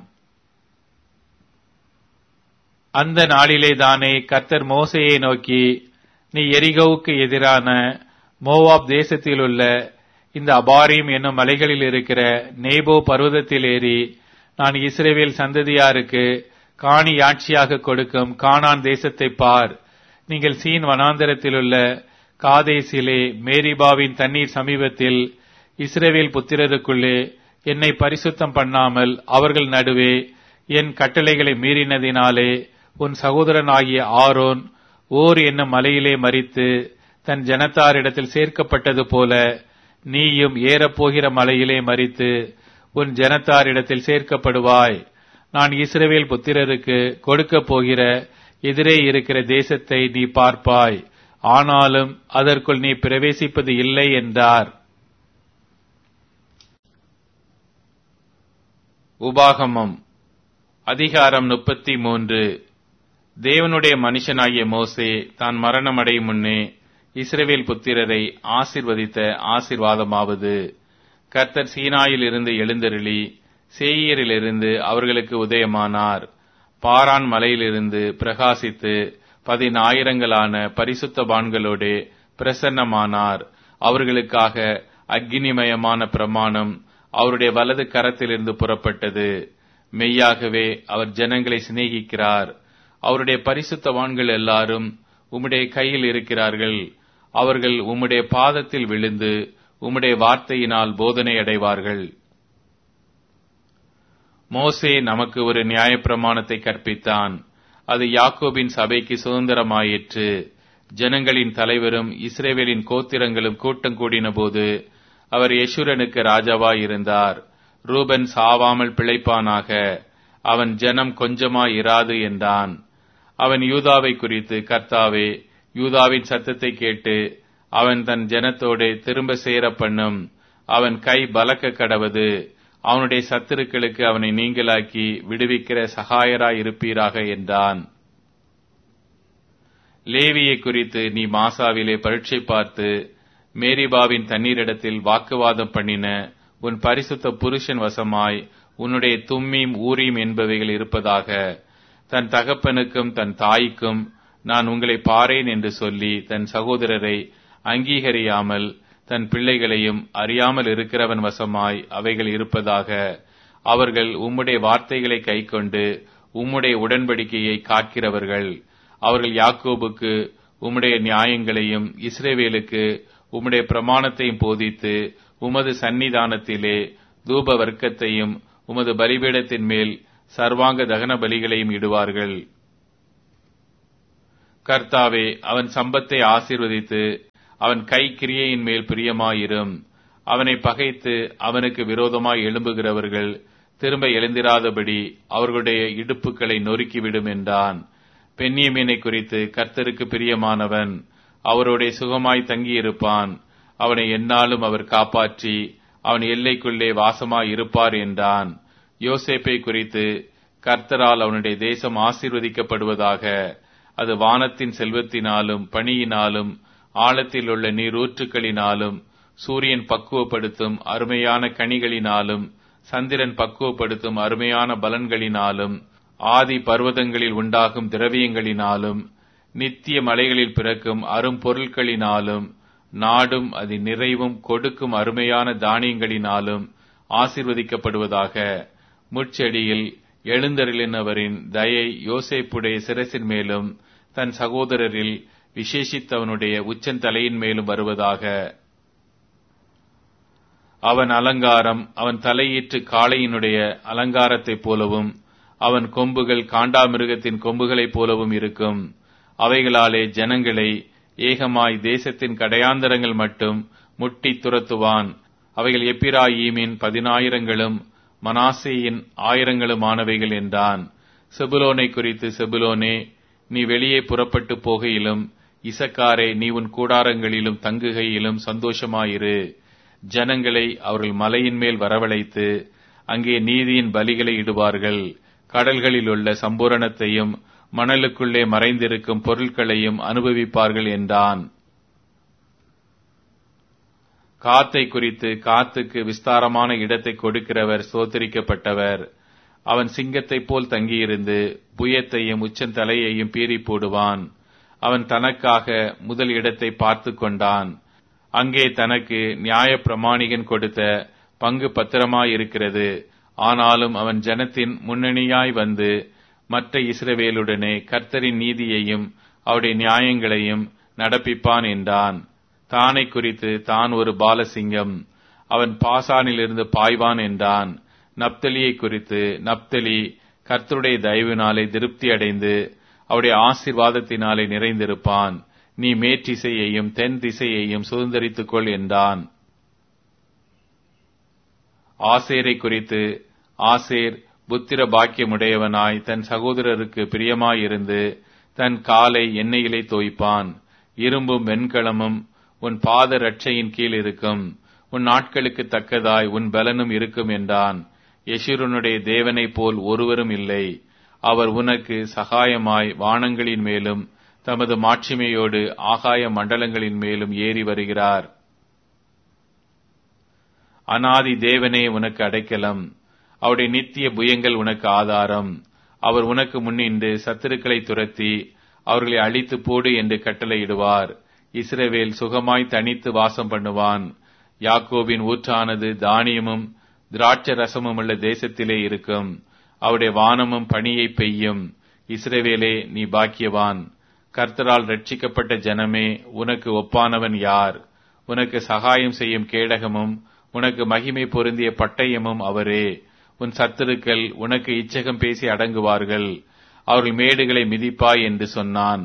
Speaker 1: அந்த நாளிலே தானே கர்த்தர் மோசையை நோக்கி நீ எரிகோவுக்கு எதிரான மோவாப் தேசத்தில் உள்ள இந்த அபாரியம் என்னும் மலைகளில் இருக்கிற நேபோ பர்வதத்தில் ஏறி நான் இஸ்ரேவேல் சந்ததியாருக்கு காணியாட்சியாக கொடுக்கும் கானான் தேசத்தை பார் நீங்கள் சீன் வனாந்தரத்தில் உள்ள காதேசிலே மேரிபாவின் தண்ணீர் சமீபத்தில் இஸ்ரேவேல் புத்திரருக்குள்ளே என்னை பரிசுத்தம் பண்ணாமல் அவர்கள் நடுவே என் கட்டளைகளை மீறினதினாலே உன் சகோதரனாகிய ஆரோன் ஓர் என்னும் மலையிலே மறித்து தன் ஜனத்தாரிடத்தில் சேர்க்கப்பட்டது போல நீயும் ஏறப்போகிற மலையிலே மறித்து உன் ஜனத்தாரிடத்தில் சேர்க்கப்படுவாய் நான் இஸ்ரவேல் புத்திரருக்கு கொடுக்கப் போகிற எதிரே இருக்கிற தேசத்தை நீ பார்ப்பாய் ஆனாலும் அதற்குள் நீ பிரவேசிப்பது இல்லை என்றார் உபாகமம் அதிகாரம் முப்பத்தி மூன்று தேவனுடைய மனுஷனாகிய மோசே தான் மரணமடையும் முன்னே இஸ்ரவேல் புத்திரரை ஆசிர்வதித்த ஆசிர்வாதமாவது கர்த்தர் சீனாயில் இருந்து எழுந்தருளி சேயரிலிருந்து அவர்களுக்கு உதயமானார் பாரான் மலையிலிருந்து பிரகாசித்து பதினாயிரங்களான பரிசுத்தபான்களோடே பிரசன்னமானார் அவர்களுக்காக அக்னிமயமான பிரமாணம் அவருடைய வலது கரத்திலிருந்து புறப்பட்டது மெய்யாகவே அவர் ஜனங்களை சிநேகிக்கிறார் அவருடைய பரிசுத்தவான்கள் எல்லாரும் உம்முடைய கையில் இருக்கிறார்கள் அவர்கள் உம்முடைய பாதத்தில் விழுந்து உம்முடைய வார்த்தையினால் போதனை அடைவார்கள் மோசே நமக்கு ஒரு நியாயப்பிரமாணத்தை கற்பித்தான் அது யாக்கோபின் சபைக்கு சுதந்திரமாயிற்று ஜனங்களின் தலைவரும் இஸ்ரேவேலின் கோத்திரங்களும் கூட்டம் கூடின போது அவர் யசுரனுக்கு ராஜாவாயிருந்தார் ரூபன் சாவாமல் பிழைப்பானாக அவன் ஜனம் கொஞ்சமாய் இராது என்றான் அவன் யூதாவை குறித்து கர்த்தாவே யூதாவின் சத்தத்தை கேட்டு அவன் தன் ஜனத்தோடு திரும்ப சேர பண்ணும் அவன் கை பலக்க கடவது அவனுடைய சத்துருக்களுக்கு அவனை நீங்களாக்கி விடுவிக்கிற சகாயராய் இருப்பீராக என்றான் லேவியை குறித்து நீ மாசாவிலே பரீட்சை பார்த்து மேரிபாவின் தண்ணீரிடத்தில் வாக்குவாதம் பண்ணின உன் பரிசுத்த புருஷன் வசமாய் உன்னுடைய தும்மீம் ஊரீம் என்பவைகள் இருப்பதாக தன் தகப்பனுக்கும் தன் தாய்க்கும் நான் உங்களை பாரேன் என்று சொல்லி தன் சகோதரரை அங்கீகரியாமல் தன் பிள்ளைகளையும் அறியாமல் இருக்கிறவன் வசமாய் அவைகள் இருப்பதாக அவர்கள் உம்முடைய வார்த்தைகளை கைக்கொண்டு உம்முடைய உடன்படிக்கையை காக்கிறவர்கள் அவர்கள் யாக்கோபுக்கு உம்முடைய நியாயங்களையும் இஸ்ரேவேலுக்கு உம்முடைய பிரமாணத்தையும் போதித்து உமது சந்நிதானத்திலே தூப வர்க்கத்தையும் உமது பலிபீடத்தின் மேல் சர்வாங்க தகன பலிகளையும் இடுவார்கள் கர்த்தாவே அவன் சம்பத்தை ஆசீர்வதித்து அவன் கை கிரியையின் மேல் பிரியமாயிரும் அவனை பகைத்து அவனுக்கு விரோதமாய் எழும்புகிறவர்கள் திரும்ப எழுந்திராதபடி அவர்களுடைய இடுப்புகளை நொறுக்கிவிடும் என்றான் பெண்ணியமீனை குறித்து கர்த்தருக்கு பிரியமானவன் அவருடைய சுகமாய் தங்கியிருப்பான் அவனை எந்நாளும் அவர் காப்பாற்றி அவன் எல்லைக்குள்ளே வாசமாய் இருப்பார் என்றான் யோசேப்பை குறித்து கர்த்தரால் அவனுடைய தேசம் ஆசீர்வதிக்கப்படுவதாக அது வானத்தின் செல்வத்தினாலும் பணியினாலும் ஆழத்தில் உள்ள நீரூற்றுக்களினாலும் சூரியன் பக்குவப்படுத்தும் அருமையான கனிகளினாலும் சந்திரன் பக்குவப்படுத்தும் அருமையான பலன்களினாலும் ஆதி பர்வதங்களில் உண்டாகும் திரவியங்களினாலும் நித்திய மலைகளில் பிறக்கும் அரும்பொருட்களினாலும் நாடும் அதன் நிறைவும் கொடுக்கும் அருமையான தானியங்களினாலும் ஆசிர்வதிக்கப்படுவதாக முட்செடியில் எழுந்தருளினவரின் தயை யோசேப்புடைய சிரசின் மேலும் தன் சகோதரரில் விசேஷித்தவனுடைய உச்சந்தலையின் மேலும் வருவதாக அவன் அலங்காரம் அவன் தலையீற்று காளையினுடைய அலங்காரத்தைப் போலவும் அவன் கொம்புகள் காண்டாமிருகத்தின் கொம்புகளைப் போலவும் இருக்கும் அவைகளாலே ஜனங்களை ஏகமாய் தேசத்தின் கடையாந்தரங்கள் மட்டும் முட்டி துரத்துவான் அவைகள் எப்பிராயீமின் பதினாயிரங்களும் மனாசேயின் ஆயிரங்களுமானவைகள் என்றான் செபுலோனை குறித்து செபுலோனே நீ வெளியே புறப்பட்டு போகையிலும் இசக்காரே நீ உன் கூடாரங்களிலும் தங்குகையிலும் சந்தோஷமாயிரு ஜனங்களை அவர்கள் மலையின் மேல் வரவழைத்து அங்கே நீதியின் பலிகளை இடுவார்கள் கடல்களில் உள்ள சம்பூரணத்தையும் மணலுக்குள்ளே மறைந்திருக்கும் பொருட்களையும் அனுபவிப்பார்கள் என்றான் காத்தை குறித்து காத்துக்கு விஸ்தாரமான இடத்தை கொடுக்கிறவர் சோத்தரிக்கப்பட்டவர் அவன் சிங்கத்தைப் போல் தங்கியிருந்து புயத்தையும் உச்சந்தலையையும் பீறி போடுவான் அவன் தனக்காக முதல் இடத்தை பார்த்து கொண்டான் அங்கே தனக்கு நியாய பிரமாணிகன் கொடுத்த பங்கு பத்திரமாயிருக்கிறது ஆனாலும் அவன் ஜனத்தின் முன்னணியாய் வந்து மற்ற இஸ்ரவேலுடனே கர்த்தரின் நீதியையும் அவருடைய நியாயங்களையும் நடப்பிப்பான் என்றான் தானை குறித்து தான் ஒரு பாலசிங்கம் அவன் பாசானிலிருந்து பாய்வான் என்றான் நப்தலியை குறித்து நப்தலி கர்த்தருடைய தயவினாலே திருப்தி அடைந்து அவருடைய ஆசீர்வாதத்தினாலே நிறைந்திருப்பான் நீ மேற்றிசையையும் தென் திசையையும் சுதந்திரித்துக் கொள் என்றான் ஆசேரை குறித்து ஆசேர் புத்திர பாக்கியமுடையவனாய் தன் சகோதரருக்கு பிரியமாயிருந்து தன் காலை எண்ணெயிலே தோய்ப்பான் இரும்பும் வெண்கலமும் உன் பாத ரட்சையின் கீழ் இருக்கும் உன் நாட்களுக்கு தக்கதாய் உன் பலனும் இருக்கும் என்றான் யசுரனுடைய தேவனைப் போல் ஒருவரும் இல்லை அவர் உனக்கு சகாயமாய் வானங்களின் மேலும் தமது மாட்சிமையோடு ஆகாய மண்டலங்களின் மேலும் ஏறி வருகிறார் அனாதி தேவனே உனக்கு அடைக்கலம் அவருடைய நித்திய புயங்கள் உனக்கு ஆதாரம் அவர் உனக்கு முன்னின்று சத்துருக்களை துரத்தி அவர்களை அழித்து போடு என்று கட்டளையிடுவார் இஸ்ரவேல் சுகமாய் தனித்து வாசம் பண்ணுவான் யாக்கோபின் ஊற்றானது தானியமும் திராட்ச ரசமும் உள்ள தேசத்திலே இருக்கும் அவருடைய வானமும் பணியை பெய்யும் இஸ்ரவேலே நீ பாக்கியவான் கர்த்தரால் ரட்சிக்கப்பட்ட ஜனமே உனக்கு ஒப்பானவன் யார் உனக்கு சகாயம் செய்யும் கேடகமும் உனக்கு மகிமை பொருந்திய பட்டயமும் அவரே உன் சத்துருக்கள் உனக்கு இச்சகம் பேசி அடங்குவார்கள் அவர்கள் மேடுகளை மிதிப்பாய் என்று சொன்னான்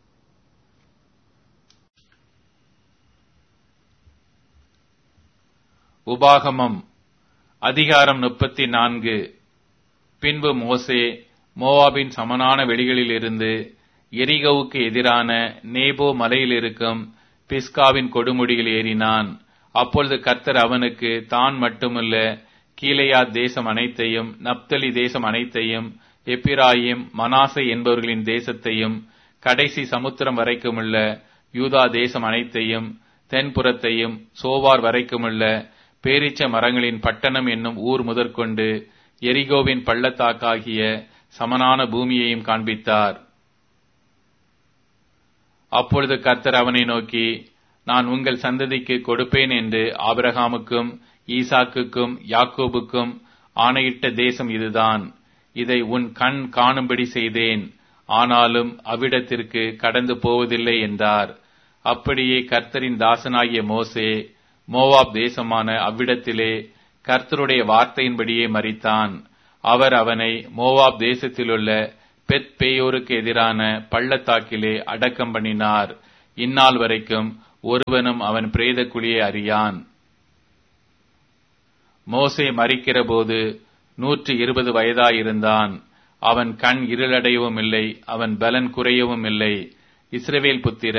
Speaker 1: உபாகமம் அதிகாரம் முப்பத்தி நான்கு பின்பு மோசே மோவாபின் சமனான வெளிகளிலிருந்து எரிகவுக்கு எதிரான நேபோ மலையில் இருக்கும் பிஸ்காவின் கொடுமுடியில் ஏறினான் அப்பொழுது கர்த்தர் அவனுக்கு தான் மட்டுமல்ல கீழையா தேசம் அனைத்தையும் நப்தலி தேசம் அனைத்தையும் எப்பிராயிம் மனாசை என்பவர்களின் தேசத்தையும் கடைசி சமுத்திரம் வரைக்குமுள்ள யூதா தேசம் அனைத்தையும் தென்புறத்தையும் சோவார் வரைக்குமுள்ள பேரிச்ச மரங்களின் பட்டணம் என்னும் ஊர் முதற்கொண்டு எரிகோவின் பள்ளத்தாக்காகிய சமனான பூமியையும் காண்பித்தார் அப்பொழுது கர்த்தர் அவனை நோக்கி நான் உங்கள் சந்ததிக்கு கொடுப்பேன் என்று ஆபிரகாமுக்கும் ஈசாக்குக்கும் யாக்கோபுக்கும் ஆணையிட்ட தேசம் இதுதான் இதை உன் கண் காணும்படி செய்தேன் ஆனாலும் அவ்விடத்திற்கு கடந்து போவதில்லை என்றார் அப்படியே கர்த்தரின் தாசனாகிய மோசே மோவாப் தேசமான அவ்விடத்திலே கர்த்தருடைய வார்த்தையின்படியே மரித்தான் அவர் அவனை மோவாப் தேசத்திலுள்ள பெத் பேயோருக்கு எதிரான பள்ளத்தாக்கிலே அடக்கம் பண்ணினார் இந்நாள் வரைக்கும் ஒருவனும் அவன் பிரேத குழியை அறியான் மோசே மறிக்கிறபோது நூற்றி இருபது வயதாயிருந்தான் அவன் கண் இருளடையவும் இல்லை அவன் பலன் குறையவும் இல்லை இஸ்ரவேல் புத்திர